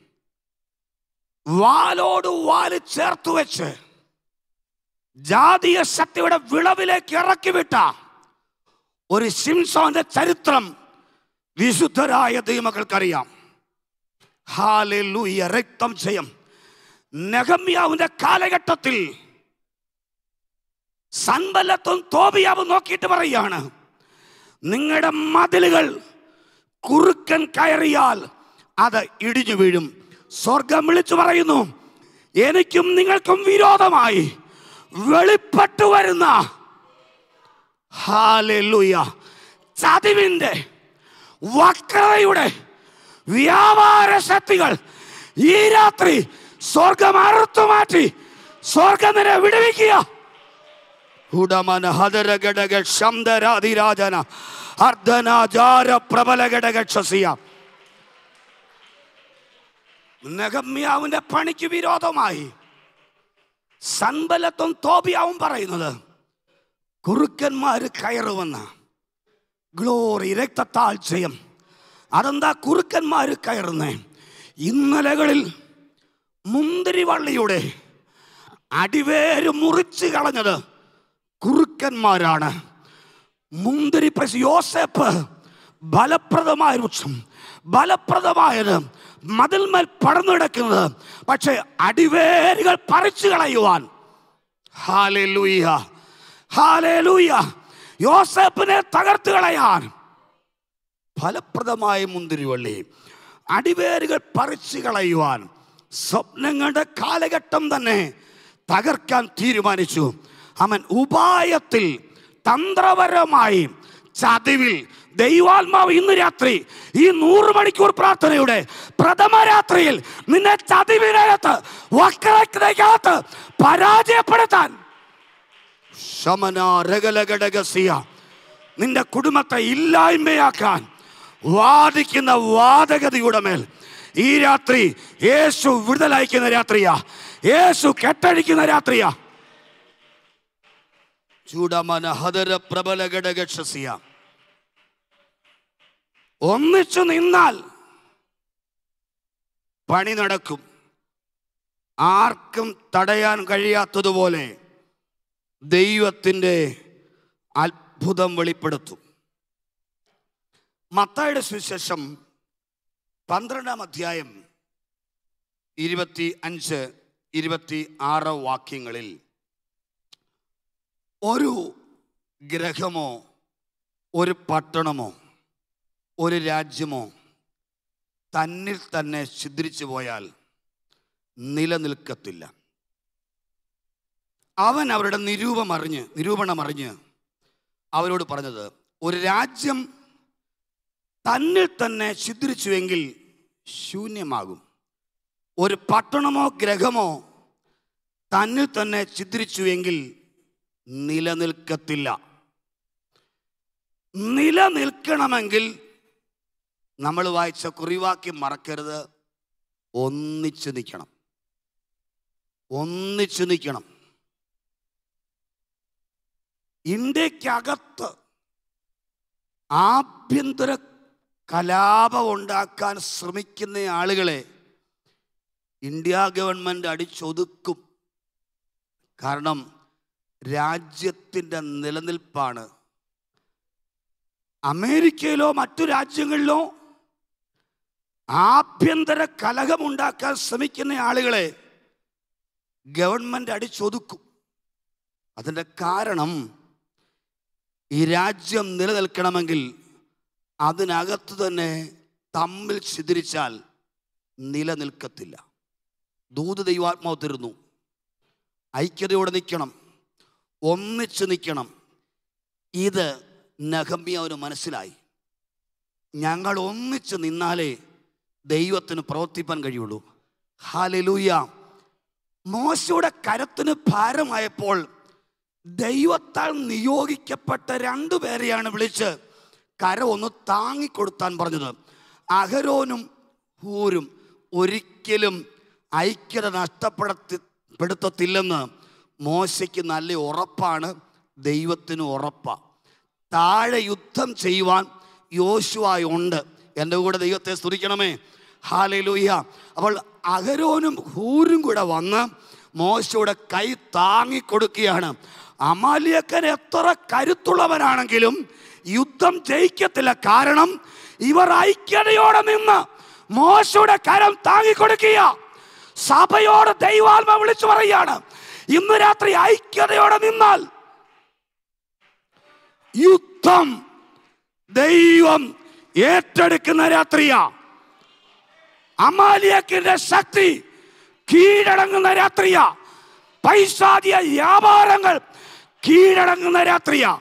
വാലോട് വാല് ചേർത്ത് വെച്ച് ജാതീയ ശക്തിയുടെ വിളവിലേക്ക് ഇറക്കി വിട്ട ഒരു ശിംസോന്റെ ചരിത്രം വിശുദ്ധരായ ദൈവമക്കൾക്കറിയാം ഹാലൂയ രക്തം ജയം നെഹമ്യാവിന്റെ കാലഘട്ടത്തിൽ സൻബലത്തും തോബിയാവും നോക്കിയിട്ട് പറയാണ് നിങ്ങളുടെ മതിലുകൾ കുറുക്കൻ കയറിയാൽ അത് ഇടിഞ്ഞു വീഴും സ്വർഗം വിളിച്ചു പറയുന്നു എനിക്കും നിങ്ങൾക്കും വിരോധമായി വെളിപ്പെട്ടു വരുന്ന ഹാലൂയ ചതിവിന്റെ വക്രതയുടെ വ്യാപാര ശക്തികൾ ഈ രാത്രി സ്വർഗം അറുത്തു മാറ്റി സ്വർഗം നിന്നെ വിടുവിക്കുക ഉടമന ഹദര ഘടക ശബ്ദരാതിരാജന അർദ്ധനാചാര പ്രബല ഘടക ക്ഷസിയ നെഹമ്യാവിന്റെ പണിക്ക് വിരോധമായി സൻബലത്തും തോബിയാവും പറയുന്നത് കുറുക്കന്മാര് കയറുമെന്ന് ഗ്ലോറി രക്തത്താൽ ജയം അതെന്താ കുറുക്കന്മാര് കയറുന്നേ ഇന്നലകളിൽ മുന്തിരിവള്ളിയുടെ അടിവേര് മുറിച്ച് കളഞ്ഞത് കുറുക്കന്മാരാണ് മുന്തിരി പ്രസ് യോസേപ്പ് ഫലപ്രദമായ വൃക്ഷം ഫലപ്രദമായത് മതിൽമേൽ പടർന്നു കിടക്കുന്നത് പക്ഷെ അടിവേരുകൾ പറിച്ചു കളയുവാൻ ഹാലൂയ ഹാലൂയ യോസേപ്പിനെ തകർത്ത് കളയാൻ ഫലപ്രദമായ മുന്തിരിവള്ളി അടിവേരുകൾ പറിച്ചു കളയുവാൻ സ്വപ്നങ്ങളുടെ കാലഘട്ടം തന്നെ തകർക്കാൻ തീരുമാനിച്ചു അവൻ ഉപായത്തിൽ തന്ത്രപരമായി ചതിവിൽ ദൈവാത്മാവ് ഇന്ന് രാത്രി ഈ നൂറ് മണിക്കൂർ പ്രാർത്ഥനയുടെ പ്രഥമ രാത്രിയിൽ നിന്നെ ചതിവിനകത്ത് വക്രതയ്ക്കകത്ത് പരാജയപ്പെടുത്താൻ ശമന രഗലഘടകസിയ നിന്റെ കുടുംബത്തെ ഇല്ലായ്മയാക്കാൻ വാദിക്കുന്ന വാദഗതിയുടെ മേൽ ഈ രാത്രി യേശു വിടുതലയക്കുന്ന രാത്രിയാ യേശു കെട്ടഴിക്കുന്ന രാത്രിയാ ചൂടമന ഹദര പ്രബല ഘടകക്ഷസിയ ഒന്നിച്ചു നിന്നാൽ പണി നടക്കും ആർക്കും തടയാൻ കഴിയാത്തതുപോലെ ദൈവത്തിൻ്റെ അത്ഭുതം വെളിപ്പെടുത്തും മത്തായുടെ സുവിശേഷം പന്ത്രണ്ടാം അധ്യായം ഇരുപത്തി അഞ്ച് ഇരുപത്തി ആറ് വാക്യങ്ങളിൽ ഒരു ഗ്രഹമോ ഒരു പട്ടണമോ ഒരു രാജ്യമോ തന്നിൽ തന്നെ ഛിദ്രിച്ചു പോയാൽ നിലനിൽക്കത്തില്ല അവൻ അവരുടെ നിരൂപം അറിഞ്ഞ് നിരൂപണം അറിഞ്ഞ് അവരോട് പറഞ്ഞത് ഒരു രാജ്യം തന്നിൽ തന്നെ ഛിദ്രിച്ചുവെങ്കിൽ ശൂന്യമാകും ഒരു പട്ടണമോ ഗ്രഹമോ തന്നിൽ തന്നെ ഛിദ്രിച്ചുവെങ്കിൽ നിലനിൽക്കത്തില്ല നിലനിൽക്കണമെങ്കിൽ നമ്മൾ വായിച്ച കുറിവാക്യം മറക്കരുത് ഒന്നിച്ചു നിൽക്കണം ഒന്നിച്ചു നിൽക്കണം ഇന്ത്യക്കകത്ത് ആഭ്യന്തര കലാപം ഉണ്ടാക്കാൻ ശ്രമിക്കുന്ന ആളുകളെ ഇന്ത്യ ഗവൺമെൻറ് അടിച്ചൊതുക്കും കാരണം രാജ്യത്തിൻ്റെ നിലനിൽപ്പാണ് അമേരിക്കയിലോ മറ്റു രാജ്യങ്ങളിലോ ആഭ്യന്തര കലഹമുണ്ടാക്കാൻ ശ്രമിക്കുന്ന ആളുകളെ ഗവൺമെൻറ് അടിച്ചൊതുക്കും അതിൻ്റെ കാരണം ഈ രാജ്യം നിലനിൽക്കണമെങ്കിൽ അതിനകത്ത് തന്നെ തമ്മിൽ ചിതിരിച്ചാൽ നിലനിൽക്കത്തില്ല ദൂത് ദൈവാത്മാവ് തരുന്നു ഐക്യതയോടെ നിൽക്കണം ഒന്നിച്ച് നിൽക്കണം ഇത് നഗമ്യാവിന് മനസ്സിലായി ഞങ്ങൾ ഒന്നിച്ച് നിന്നാലേ ദൈവത്തിന് പ്രവർത്തിപ്പാൻ കഴിയുള്ളൂ ഹാലലൂയ മോശയുടെ കരത്തിന് ഭാരമായപ്പോൾ ദൈവത്താൽ നിയോഗിക്കപ്പെട്ട രണ്ടു പേരെയാണ് വിളിച്ച് കര ഒന്ന് താങ്ങിക്കൊടുത്താൻ പറഞ്ഞത് അഹരോനും ഹൂരും ഒരിക്കലും ഐക്യത നഷ്ടപ്പെടുത്തി പെടുത്തത്തില്ലെന്ന് മോശയ്ക്ക് നല്ല ഉറപ്പാണ് ദൈവത്തിന് ഉറപ്പാണ് താഴെ യുദ്ധം ചെയ്യുവാൻ യോശുവായുണ്ട് എൻ്റെ കൂടെ ദൈവത്തെ സ്തുതിക്കണമേ ഹാലലൂയ്യ അപ്പോൾ അഹരോനും ഹൂരും കൂടെ വന്ന് മോശയുടെ കൈ താങ്ങിക്കൊടുക്കുകയാണ് അമാലിയക്കൻ എത്ര കരുത്തുള്ളവനാണെങ്കിലും യുദ്ധം ജയിക്കത്തില്ല കാരണം ഇവർ ഐക്യതയോടെ നിന്ന് മോശയുടെ കരം താങ്ങിക്കൊടുക്കുക സഭയോട് ദൈവാത്മ വിളിച്ചു പറയുകയാണ് ഇന്ന് രാത്രി ഐക്യതയോടെ നിന്നാൽ യുദ്ധം ദൈവം ഏറ്റെടുക്കുന്ന രാത്രിയാ അമാലിയക്കിന്റെ ശക്തി കീഴടങ്ങുന്ന രാത്രിയാ പൈശാചിക വ്യാപാരങ്ങൾ കീഴടങ്ങുന്ന രാത്രിയാ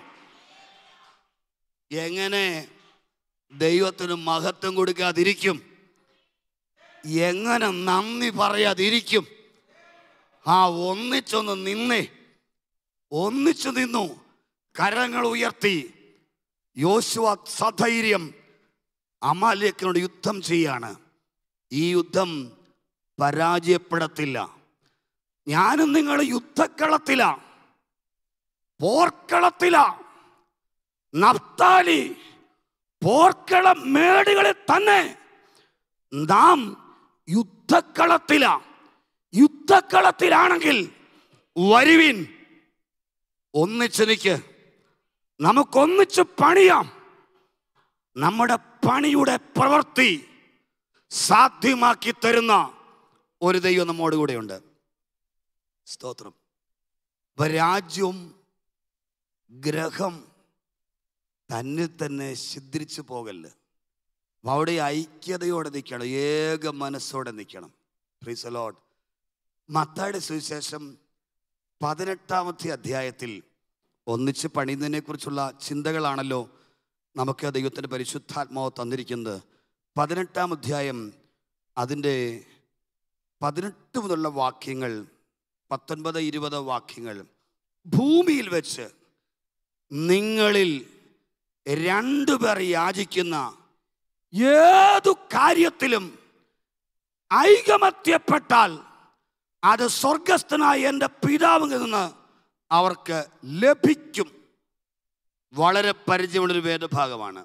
എങ്ങനെ ദൈവത്തിന് മഹത്വം കൊടുക്കാതിരിക്കും എങ്ങനെ നന്ദി പറയാതിരിക്കും ആ ഒന്നിച്ചൊന്ന് നിന്നേ ഒന്നിച്ചു നിന്നു കരങ്ങൾ ഉയർത്തി യോശുവ സധൈര്യം അമാലേക്കിനോട് യുദ്ധം ചെയ്യാണ് ഈ യുദ്ധം പരാജയപ്പെടത്തില്ല ഞാനും നിങ്ങൾ യുദ്ധക്കളത്തില പോർക്കളത്തില നഫ്താലി പോർക്കള മേടുകളിൽ തന്നെ നാം യുദ്ധക്കളത്തില യുദ്ധക്കളത്തിലാണെങ്കിൽ വരുവിൻ ഒന്നിച്ച് നിൽക്ക് നമുക്കൊന്നിച്ച് പണിയാം നമ്മുടെ പണിയുടെ പ്രവൃത്തി സാധ്യമാക്കി തരുന്ന ഒരു ദൈവം നമ്മോട് കൂടെയുണ്ട് സ്തോത്രം അപ്പൊ രാജ്യവും ഗ്രഹം തന്നിൽ തന്നെ ഛിദ്രിച്ചു പോകല്ല് അപ്പൊ അവിടെ ഐക്യതയോടെ നിൽക്കണം ഏക മനസ്സോടെ നിൽക്കണം പ്രീസലോട്ട് മത്തായുടെ സുവിശേഷം പതിനെട്ടാമത്തെ അധ്യായത്തിൽ ഒന്നിച്ച് പണിയുന്നതിനെ കുറിച്ചുള്ള ചിന്തകളാണല്ലോ നമുക്ക് ദൈവത്തിൻ്റെ പരിശുദ്ധാത്മാവ് തന്നിരിക്കുന്നത് പതിനെട്ടാം അധ്യായം അതിൻ്റെ പതിനെട്ട് മുതലുള്ള വാക്യങ്ങൾ പത്തൊൻപത് ഇരുപത് വാക്യങ്ങൾ ഭൂമിയിൽ വെച്ച് നിങ്ങളിൽ രണ്ടുപേർ യാചിക്കുന്ന ഏതു കാര്യത്തിലും ഐകമത്യപ്പെട്ടാൽ അത് സ്വർഗസ്ഥനായ എൻ്റെ പിതാവിൽ നിന്ന് അവർക്ക് ലഭിക്കും വളരെ പരിചയമുള്ളൊരു വേദഭാഗമാണ്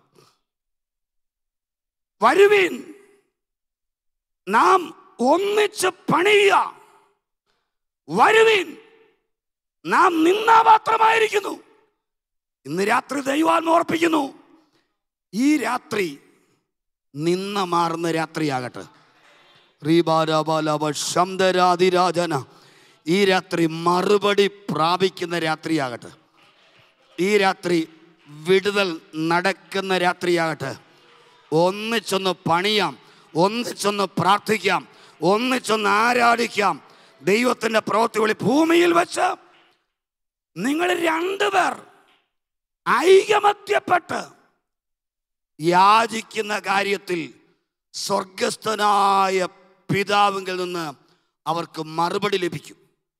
വരുവീൻ നാം ഒന്നിച്ച് പണിയുക വരുവീൻ നാം നിന്നാ മാത്രമായിരിക്കുന്നു ഇന്ന് രാത്രി ദൈവാത്മ ഓർപ്പിക്കുന്നു ഈ രാത്രി നിന്ന മാറുന്ന രാത്രിയാകട്ടെ റീബാലാബാലാബ ശബ്ദരാതിരാജന ഈ രാത്രി മറുപടി പ്രാപിക്കുന്ന രാത്രിയാകട്ടെ ഈ രാത്രി വിടുതൽ നടക്കുന്ന രാത്രിയാകട്ടെ ഒന്നിച്ചൊന്ന് പണിയാം ഒന്നിച്ചൊന്ന് പ്രാർത്ഥിക്കാം ഒന്നിച്ചൊന്ന് ആരാധിക്കാം ദൈവത്തിൻ്റെ പ്രവൃത്തികളിൽ ഭൂമിയിൽ വെച്ച് നിങ്ങൾ രണ്ടുപേർ ഐകമത്യപ്പെട്ട് യാചിക്കുന്ന കാര്യത്തിൽ സ്വർഗസ്ഥനായ പിതാവിങ്കിൽ നിന്ന് അവർക്ക് മറുപടി ലഭിക്കും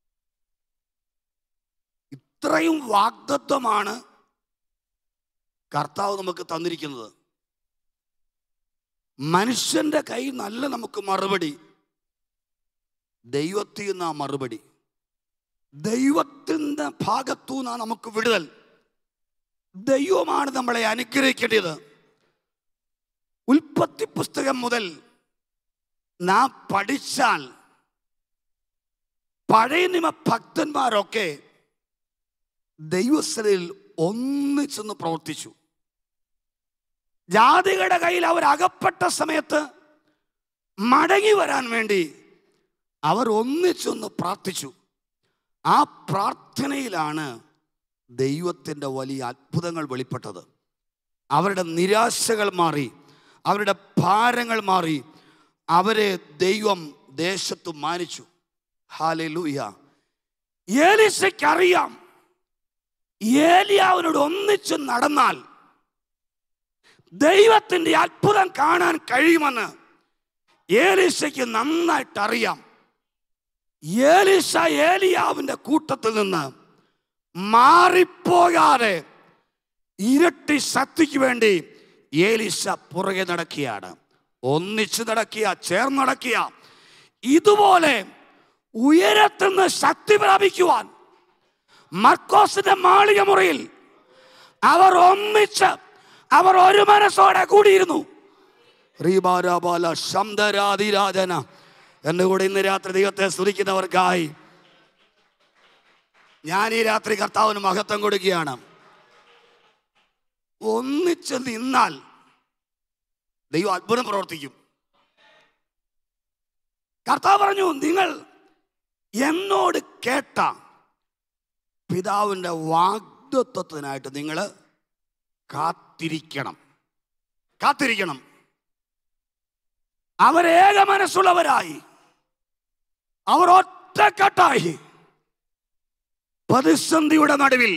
ഇത്രയും വാഗ്ദത്വമാണ് കർത്താവ് നമുക്ക് തന്നിരിക്കുന്നത് മനുഷ്യന്റെ കൈ നല്ല നമുക്ക് മറുപടി ദൈവത്തിൽ നിന്നാ മറുപടി ദൈവത്തിൻ്റെ ഭാഗത്തു നിന്നാ നമുക്ക് വിടുതൽ ദൈവമാണ് നമ്മളെ അനുഗ്രഹിക്കേണ്ടത് ഉൽപ്പത്തി പുസ്തകം മുതൽ നാം പഠിച്ചാൽ പഴയ നിയമ ഭക്തന്മാരൊക്കെ ദൈവസ്ഥയിൽ ഒന്നിച്ചൊന്ന് പ്രവർത്തിച്ചു ജാതികളുടെ കയ്യിൽ അവർ അകപ്പെട്ട സമയത്ത് മടങ്ങി വരാൻ വേണ്ടി അവർ ഒന്നിച്ചൊന്ന് പ്രാർത്ഥിച്ചു ആ പ്രാർത്ഥനയിലാണ് ദൈവത്തിൻ്റെ വലിയ അത്ഭുതങ്ങൾ വെളിപ്പെട്ടത് അവരുടെ നിരാശകൾ മാറി അവരുടെ ഭാരങ്ങൾ മാറി അവരെ ദൈവം ദേശത്ത് മാനിച്ചു ഹാലെ ലൂയ ഏലിശയ്ക്ക് അറിയാം ഏലിയാവിനോട് ഒന്നിച്ച് നടന്നാൽ ദൈവത്തിൻ്റെ അത്ഭുതം കാണാൻ കഴിയുമെന്ന് ഏലിശയ്ക്ക് നന്നായിട്ട് അറിയാം ഏലിശ ഏലിയാവിൻ്റെ കൂട്ടത്തിൽ നിന്ന് മാറിപ്പോകാതെ ഇരട്ടി ശക്തിക്ക് വേണ്ടി ഏലിശ പുറകെ നടക്കുകയാണ് ഒന്നിച്ച് നടക്കിയ ചേർന്ന് നടക്കിയ ഇതുപോലെ ഉയരത്തിൽ നിന്ന് ശക്തി പ്രാപിക്കുവാൻ മർക്കോസിന്റെ മാളിക മുറിയിൽ അവർ ഒന്നിച്ച് അവർ ഒരു മനസ്സോടെ കൂടിയിരുന്നു റീബാരാബാല ശബ്ദരാതിരാജന എന്റെ കൂടെ ഇന്ന് രാത്രി ദൈവത്തെ സ്തുതിക്കുന്നവർക്കായി ഞാൻ ഈ രാത്രി കർത്താവിന് മഹത്വം കൊടുക്കുകയാണ് ഒന്നിച്ച് നിന്നാൽ ദൈവം അത്ഭുതം പ്രവർത്തിക്കും കർത്താവ് പറഞ്ഞു നിങ്ങൾ എന്നോട് കേട്ട പിതാവിൻ്റെ വാഗ്ദത്വത്തിനായിട്ട് നിങ്ങൾ കാത്തിരിക്കണം കാത്തിരിക്കണം അവരേക മനസ്സുള്ളവരായി അവർ ഒറ്റക്കെട്ടായി പ്രതിസന്ധിയുടെ നടുവിൽ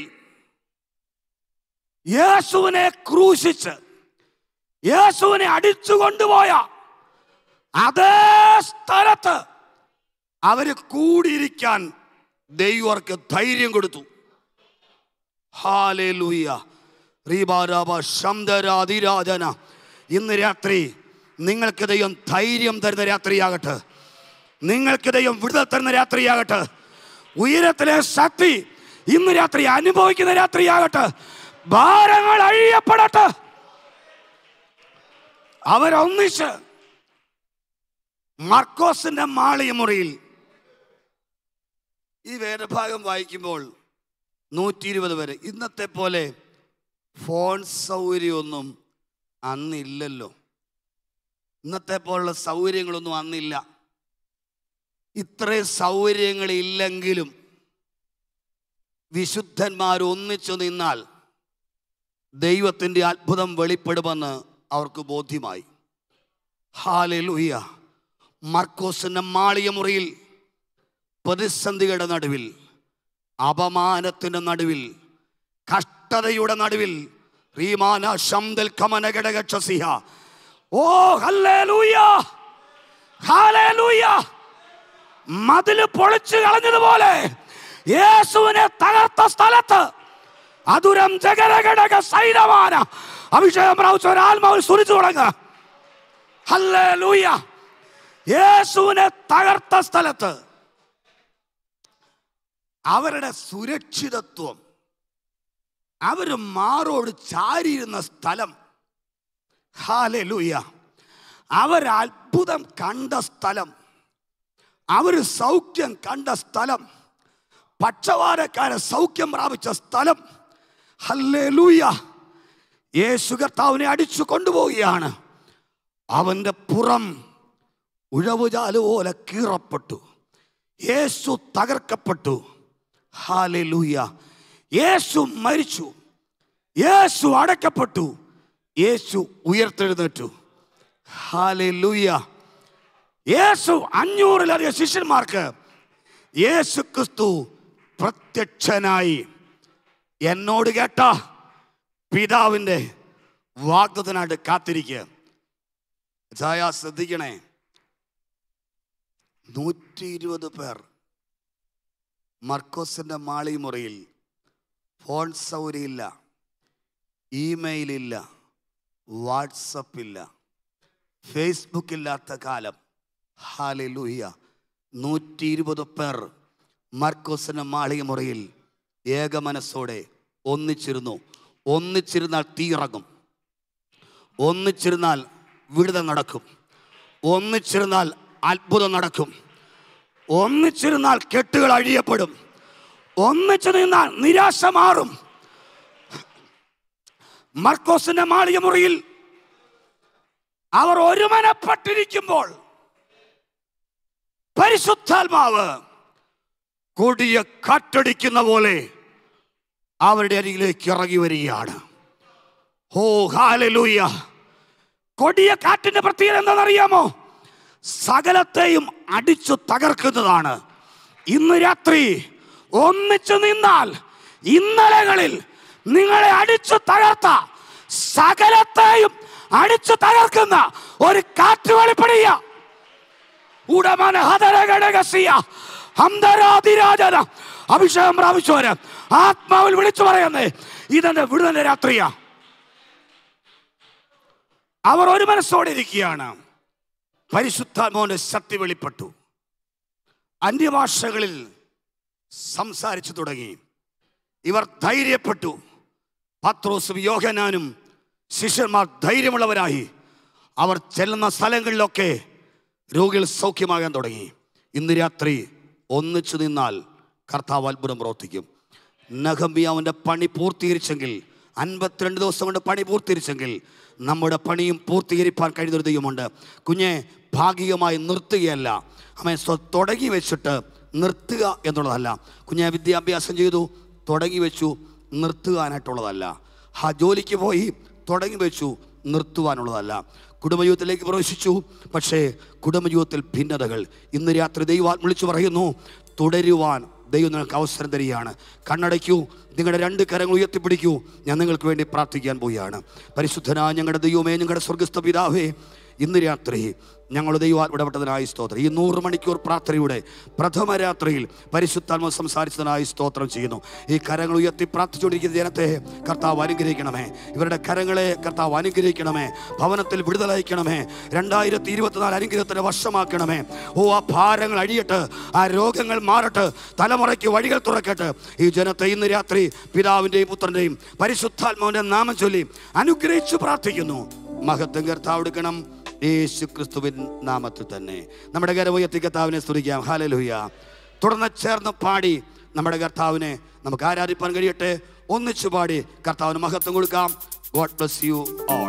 യേശുവിനെ ക്രൂശിച്ച് യേശുവിനെ അടിച്ചു കൊണ്ടുപോയ അതേ സ്ഥലത്ത് അവര് കൂടിയിരിക്കാൻ ദൈവർക്ക് ധൈര്യം കൊടുത്തു ഹാലേലൂയ റീബാരാബ ശബ്ദരാതിരാജന ഇന്ന് രാത്രി നിങ്ങൾക്ക് ദൈവം ധൈര്യം തരുന്ന രാത്രിയാകട്ടെ നിങ്ങൾക്ക് ദൈവം വിടുതൽ തരുന്ന രാത്രിയാകട്ടെ ഉയരത്തിലെ ശക്തി ഇന്ന് രാത്രി അനുഭവിക്കുന്ന രാത്രിയാകട്ടെ ഭാരങ്ങൾ അഴിയപ്പെടട്ടെ അവരൊന്നിച്ച് മർക്കോസിന്റെ മാളിയ മുറിയിൽ ഈ വേദഭാഗം വായിക്കുമ്പോൾ നൂറ്റി ഇരുപത് വരെ ഇന്നത്തെ പോലെ ഫോൺ സൗകര്യമൊന്നും അന്നില്ലല്ലോ ഇന്നത്തെ പോലുള്ള സൗകര്യങ്ങളൊന്നും അന്നില്ല ഇത്രയും സൗകര്യങ്ങളില്ലെങ്കിലും വിശുദ്ധന്മാർ ഒന്നിച്ചു നിന്നാൽ ദൈവത്തിൻ്റെ അത്ഭുതം വെളിപ്പെടുമെന്ന് അവർക്ക് ബോധ്യമായി ഹാലലുയ്യ മർക്കോസിന്റെ മാളിയ മുറിയിൽ പ്രതിസന്ധികളുടെ നടുവിൽ അപമാനത്തിന്റെ നടുവിൽ കഷ്ടതയുടെ നടുവിൽ റീമാന ശംദൽ കമന ഘടകക്ഷസിഹ ഓ ഹല്ലേലൂയ ഹല്ലേലൂയ മതില് പൊളിച്ചു കളഞ്ഞതുപോലെ യേശുവിനെ തകർത്ത സ്ഥലത്ത് അതുരം ജഗരഘടക സൈനമാന അഭിഷേകം പ്രാപിച്ച ഒരാത്മാവിൽ സുരിച്ചു തുടങ്ങുക ഹല്ലേലൂയ യേശുവിനെ തകർത്ത സ്ഥലത്ത് അവരുടെ സുരക്ഷിതത്വം അവർ മാറോട് ചാരിയിരുന്ന സ്ഥലം ഹാലൂയ അവർ അത്ഭുതം കണ്ട സ്ഥലം അവർ സൗഖ്യം കണ്ട സ്ഥലം പക്ഷവാരക്കാരെ സൗഖ്യം പ്രാപിച്ച സ്ഥലം ഹല്ലേലൂയ യേശു കർത്താവിനെ അടിച്ചു കൊണ്ടുപോവുകയാണ് അവന്റെ പുറം ഉഴവുചാല് പോലെ കീറപ്പെട്ടു യേശു തകർക്കപ്പെട്ടു ഹാലൂയ യേശു മരിച്ചു യേശു അടക്കപ്പെട്ടു യേശു ഉയർത്തെഴുന്നേറ്റു ഹാലൂയ യേശു അഞ്ഞൂറിലധികം ശിഷ്യന്മാർക്ക് യേശു ക്രിസ്തു പ്രത്യക്ഷനായി എന്നോട് കേട്ട പിതാവിൻ്റെ വാഗ്ദത്തിനായിട്ട് കാത്തിരിക്കുക ചായ ശ്രദ്ധിക്കണേ നൂറ്റി ഇരുപത് പേർ മർക്കോസിന്റെ മാളി മുറിയിൽ ഫോൺ സൗകര്യമില്ല ഇമെയിലില്ല വാട്സപ്പില്ല ഫേസ്ബുക്ക് ഇല്ലാത്ത കാലം ഹാലൂയ്യ നൂറ്റി ഇരുപത് പേർ മർക്കോസിന്റെ മാളിക മുറിയിൽ ഏകമനസ്സോടെ ഒന്നിച്ചിരുന്നു ഒന്നിച്ചിരുന്നാൽ തീയിറങ്ങും ഒന്നിച്ചിരുന്നാൽ വിടുതൽ നടക്കും ഒന്നിച്ചിരുന്നാൽ അത്ഭുതം നടക്കും ഒന്നിച്ചിരുന്നാൽ കെട്ടുകൾ അഴിയപ്പെടും ഒന്നിച്ചു നിന്നാൽ നിരാശ മാറും മർക്കോസിന്റെ മാളിക മുറിയിൽ അവർ ഒരുമനപ്പെട്ടിരിക്കുമ്പോൾ പരിശുദ്ധാത്മാവ് കൊടിയ കാറ്റടിക്കുന്ന പോലെ അവരുടെ അരികിലേക്ക് ഇറങ്ങി വരികയാണ് ഓ ഹാലലൂയ കൊടിയ കാറ്റിന്റെ പ്രത്യേകത എന്താണെന്നറിയാമോ സകലത്തെയും അടിച്ചു തകർക്കുന്നതാണ് ഇന്ന് രാത്രി ഒന്നിച്ചു നിന്നാൽ ഇന്നലകളിൽ നിങ്ങളെ അടിച്ചു തകർത്ത സകലത്തെയും അടിച്ചു തകർക്കുന്ന ഒരു കാറ്റ് വെളിപ്പെടുക ഉടമന ഹതരഘടകസിയ ഹംദരാതിരാജന അഭിഷേകം പ്രാപിച്ചവര് ആത്മാവിൽ വിളിച്ചു പറയുന്നേ ഇതെന്റെ വിടുതന്റെ രാത്രിയാ അവർ ഒരു മനസ്സോടെ ഇരിക്കുകയാണ് പരിശുദ്ധാത്മാവിന്റെ ശക്തി വെളിപ്പെട്ടു അന്യഭാഷകളിൽ സംസാരിച്ചു തുടങ്ങി ഇവർ ധൈര്യപ്പെട്ടു പത്രോസും യോഹനാനും ശിഷ്യന്മാർ ധൈര്യമുള്ളവരായി അവർ ചെല്ലുന്ന സ്ഥലങ്ങളിലൊക്കെ രോഗികൾ സൗഖ്യമാകാൻ തുടങ്ങി ഇന്ന് രാത്രി ഒന്നിച്ചു നിന്നാൽ കർത്താവ് അത്ഭുതം പ്രവർത്തിക്കും നഗമ്യാവിൻ്റെ പണി പൂർത്തീകരിച്ചെങ്കിൽ അൻപത്തിരണ്ട് ദിവസം കൊണ്ട് പണി പൂർത്തീകരിച്ചെങ്കിൽ നമ്മുടെ പണിയും പൂർത്തീകരിപ്പാൻ കഴിയുന്നൊരു ദൈവമുണ്ട് കുഞ്ഞെ ഭാഗികമായി നിർത്തുകയല്ല അമ്മ തുടങ്ങി വെച്ചിട്ട് നിർത്തുക എന്നുള്ളതല്ല കുഞ്ഞെ വിദ്യാഭ്യാസം ചെയ്തു തുടങ്ങി വെച്ചു നിർത്തുവാനായിട്ടുള്ളതല്ല ആ ജോലിക്ക് പോയി തുടങ്ങി വെച്ചു നിർത്തുവാനുള്ളതല്ല കുടുംബജീവിതത്തിലേക്ക് പ്രവേശിച്ചു പക്ഷേ കുടുംബജീവിതത്തിൽ ഭിന്നതകൾ ഇന്ന് രാത്രി ദൈവം വിളിച്ചു പറയുന്നു തുടരുവാൻ ദൈവം നിങ്ങൾക്ക് അവസരം തരികയാണ് കണ്ണടയ്ക്കൂ നിങ്ങളുടെ രണ്ട് കരങ്ങൾ ഉയർത്തിപ്പിടിക്കൂ ഞാൻ നിങ്ങൾക്ക് വേണ്ടി പ്രാർത്ഥിക്കാൻ പോവുകയാണ് പരിശുദ്ധനായ ഞങ്ങളുടെ ദൈവമേ ഞങ്ങളുടെ സ്വർഗസ്ഥ പിതാവേ ഇന്ന് രാത്രി ഞങ്ങൾ ദൈവം ഇടപെട്ടതിനായി സ്തോത്രം ഈ നൂറ് മണിക്കൂർ പ്രാർത്ഥനയുടെ പ്രഥമ രാത്രിയിൽ പരിശുദ്ധാത്മ സംസാരിച്ചതിനായി സ്തോത്രം ചെയ്യുന്നു ഈ കരങ്ങൾ ഉയർത്തി പ്രാർത്ഥിച്ചുകൊണ്ടിരിക്കുന്ന ജനത്തെ കർത്താവ് അനുഗ്രഹിക്കണമേ ഇവരുടെ കരങ്ങളെ കർത്താവ് അനുഗ്രഹിക്കണമേ ഭവനത്തിൽ വിടുതലയക്കണമേ രണ്ടായിരത്തി ഇരുപത്തിനാല് അനുഗ്രഹത്തിന് വർഷമാക്കണമേ ഓ ആ ഭാരങ്ങൾ അഴിയട്ട് ആ രോഗങ്ങൾ മാറട്ടെ തലമുറയ്ക്ക് വഴികൾ തുറക്കട്ടെ ഈ ജനത്തെ ഇന്ന് രാത്രി പിതാവിൻ്റെയും പുത്രൻ്റെയും പരിശുദ്ധാത്മാവിൻ്റെ നാമം ചൊല്ലി അനുഗ്രഹിച്ചു പ്രാർത്ഥിക്കുന്നു മഹത്വം കർത്താവ് എടുക്കണം യേശു ക്രിസ്തുവിൻ നാമത്തിൽ തന്നെ നമ്മുടെ കരവയത്തി കർത്താവിനെ സ്തുതിക്കാം ഹാലലുഹ്യ തുടർന്ന് ചേർന്ന് പാടി നമ്മുടെ കർത്താവിനെ നമുക്ക് ആരാധിപ്പാൻ കഴിയട്ടെ ഒന്നിച്ചു പാടി കർത്താവിന് മഹത്വം കൊടുക്കാം ഗോഡ് ബ്ലസ് യു ഓൾ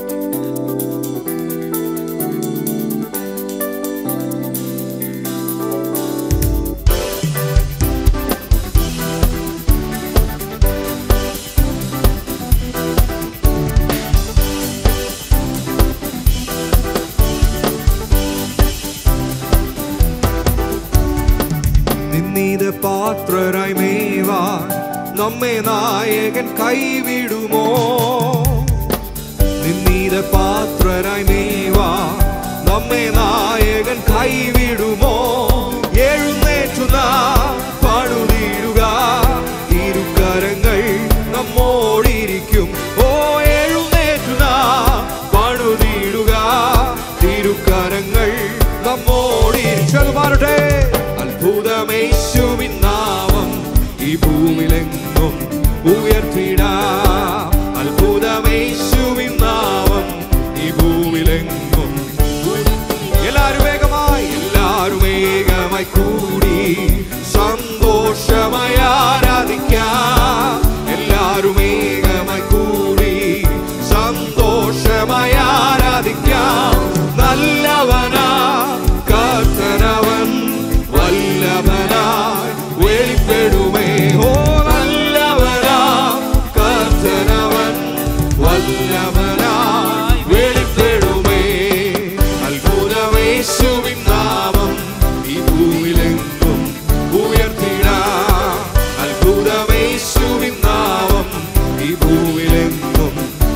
നിന്നീത പാത്രരായി മേവാൻ നമ്മെ നായകൻ കൈവിടുമോ നിന്നീത പാത്രരായി മേവാൻ നമ്മെ നായകൻ കൈവിടുമോ എഴുന്നേറ്റു നാം പണുതീടുക ഇരുകരങ്ങൾ നമ്മോടിരിക്കും ഓ എഴുന്നേറ്റു നാം പണുതീടുക തിരുക്കരങ്ങൾ നമ്മോടിരിക്കും മാറട്ടെ അത്ഭുതമേശുവിൻ നാമം ഈ ഭൂമിയിലെങ്ങും ഉയർത്തിടാം അത്ഭുതമേശുവിൻ നാമം ഈ ഭൂമിയിലെങ്ങും എല്ലാരും വേഗമായി എല്ലാരും വേഗമായി കൂടി സന്തോഷമായി ആരാധിക്കാം എല്ലാരും വേഗമായി കൂടി സന്തോഷമായി ആരാധിക്കാം നല്ലവനാ കർത്തനവൻ വല്ലഭനായി വെളിപ്പെടുമേ ഓ നല്ലവനാ കർത്തനവൻ വല്ലഭനായി വെളിപ്പെടുമേ അത്ഭുതമേശുവിൻ നാമം ഈ ഭൂമിയിലെങ്ങും ഉയർത്തിടാം അത്ഭുതമേശുവിൻ നാമം ഈ ഭൂമിയിലെങ്ങും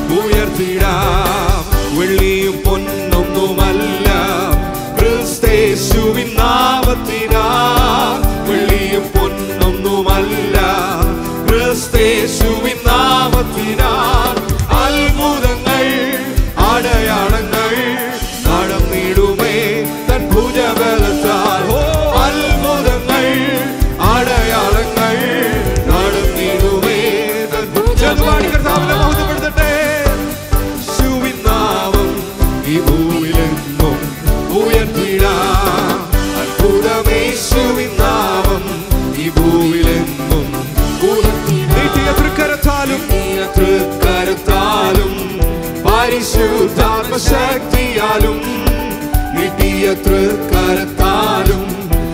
ഉയർത്തിടാം വെള്ളിയും പൊന്നൊന്നുമല്ല ക്രിസ്തേശുവിൻ നാമത്തിനാ വെള്ളിയും പൊന്നൊന്നുമല്ല ക്രിസ്തേശുവിൻ നാമത്തിനാ അത്ഭുതങ്ങൾ അടയാളങ്ങൾ നടന്നിടുമേ തൻ ഭുജബലത്താൽ ഓ അത്ഭുതങ്ങൾ അടയാളങ്ങൾ നടന്നിടുമേ തൻ ഭുജബലത്താൽ കർത്താവിനെ മഹത്വപ്പെടുത്തട്ടെ യേശുവിൻ നാമം ഈ ഭൂമിയിലെങ്ങും ഉയർത്തിടാം അത്ഭുതമേശുവിൻ നാമം ഈ ഭൂമിയിലെങ്ങും നീട്ടിയ തൃക്കരത്താലും തൃക്കരത്താലും പരിശുദ്ധാത്മശക്തിയാലും നീട്ടിയ തൃക്കരത്താലും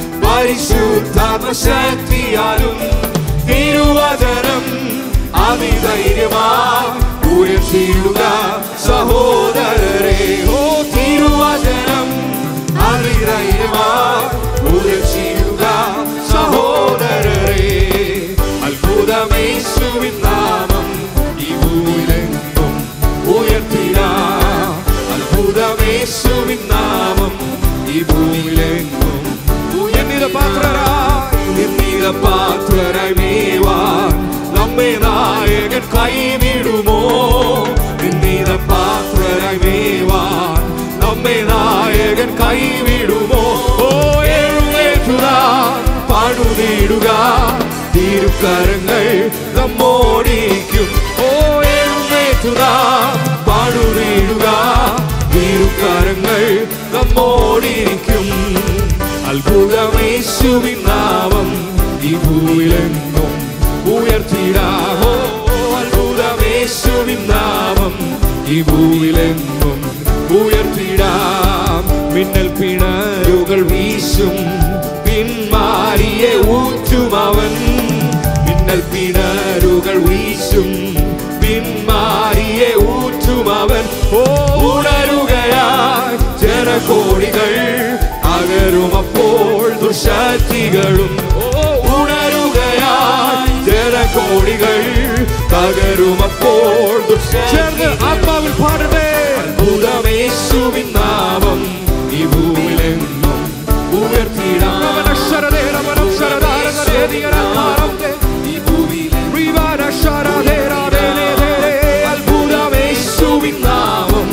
പരിശുദ്ധാത്മശക്തിയാലും തിരുവചനം അതിധൈര്യമാ ഉയർത്തിയിടുക സഹോദരരെ ഓ തിരുവചനം അതിധൈര്യമാ ഉയർത്തിയിടുക സഹോദരരെ അത്ഭുതമേശുവിൻ നാമം ഈ ഭൂമിയിലെങ്ങും ഉയർത്തിടാം അത്ഭുതമേശുവിൻ നാമം ഈ ഭൂമിയിലെങ്ങും ഉയർന്നിത പാത്രരായി നിർന്നിത പാത്രരായി മേവാൻ നമ്മെ നായകൻ കൈവിടുമോ നിർന്നിത പാത്രരായി മേവാൻ നമ്മെ നായകൻ നായകൻ കൈവിടുമോ ഓ എഴുന്നേറ്റുക പണുനീടുക തിരുക്കരങ്ങൾ നമ്മോടിക്കും ഓ എഴുന്നേറ്റുക പണുനീടുക തിരുക്കരങ്ങൾ നമ്മോടിക്കും അത്ഭുതമേശുവിൻ നാമം ഈ ഭൂമിയിലെങ്ങും ഉയർത്തിടാമോ അത്ഭുതമേശുവിൻ നാമം ഈ ഭൂമിയിലെങ്ങും ഉയർത്തിടാം മിന്നൽ പിണരുകൾ വീശും പിന്മാരിയെ ഊറ്റും അവൻ മിന്നൽ പിണരുകൾ വീശും പിന്മാരിയെ ഊറ്റും അവൻ ഓ ഉണരുകയായി ജനകോടികൾ അകരുമപ്പോൾ ദുശക്തികളും ഓ ഉണരുകയായി ജനകോടികൾ തകരുമപ്പോൾ ചേർന്ന് ആത്മാവിൽ പാടണേ അത്ഭുതമേശുവിൻ നാമം ഈ ഭൂമിയിലെങ്ങും ഉയർത്തിടാം ഈ ഭൂമിയിലെ അത്ഭുതമേശുവിൻ നാമം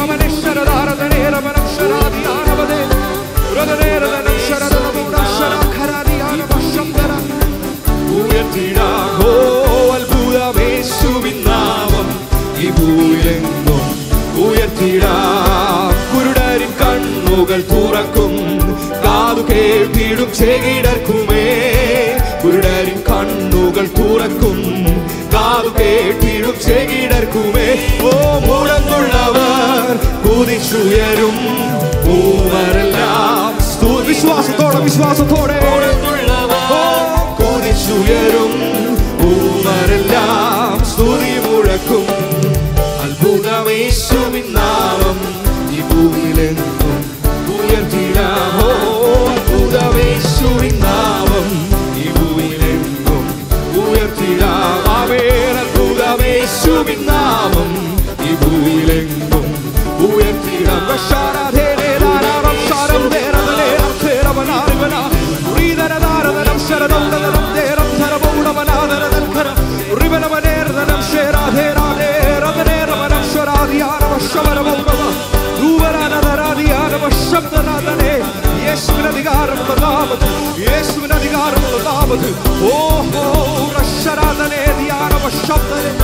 ഉയർത്തിടാമോ അത്ഭുതമേശുവിൻ നാമം ഈ ഭൂമിയിലെങ്ങും ഉയർത്തിടാം കുരുടരിൻ കണ്ണുകൾ തുറക്കും കാതു കേട്ടിടും ചെകിടർക്കുമേ കുരുടരിൻ കണ്ണുകൾ തുറക്കും കാതു കേട്ടിടും ചെകിടർക്കുമേ ഓ മുടങ്ങുള്ളവർ കുതിച്ചുയരും മൂവരെല്ലാം സ്തു- വിശ്വാസത്തോടെ വിശ്വാസത്തോടെ മുടങ്ങുള്ളവർ കുതിച്ചുയരും മൂവരെല്ലാം സ്തുതി മുഴക്കും അത്ഭുതമേശുവിൻ നാമം ഈ ഭൂമിയിലെങ്ങും ഉയർത്തിടാമോ അത്ഭുതമേശുവിൻ നാമം ഈ ഭൂമിയിലെങ്ങും ഉയർത്തിടാം ആമേൻ അത്ഭുതമേശുവിൻ നാമം ഈ ഭൂമിയിലെങ്ങും ഉയർത്തിടാം യേശുവിന് അധികാരമുള്ള നാമത് യേശുവിന് അധികാരമുള്ള നാമത് ഓഹോ റഷരാധനേ ധ്യാനവ ശബ്ദനെ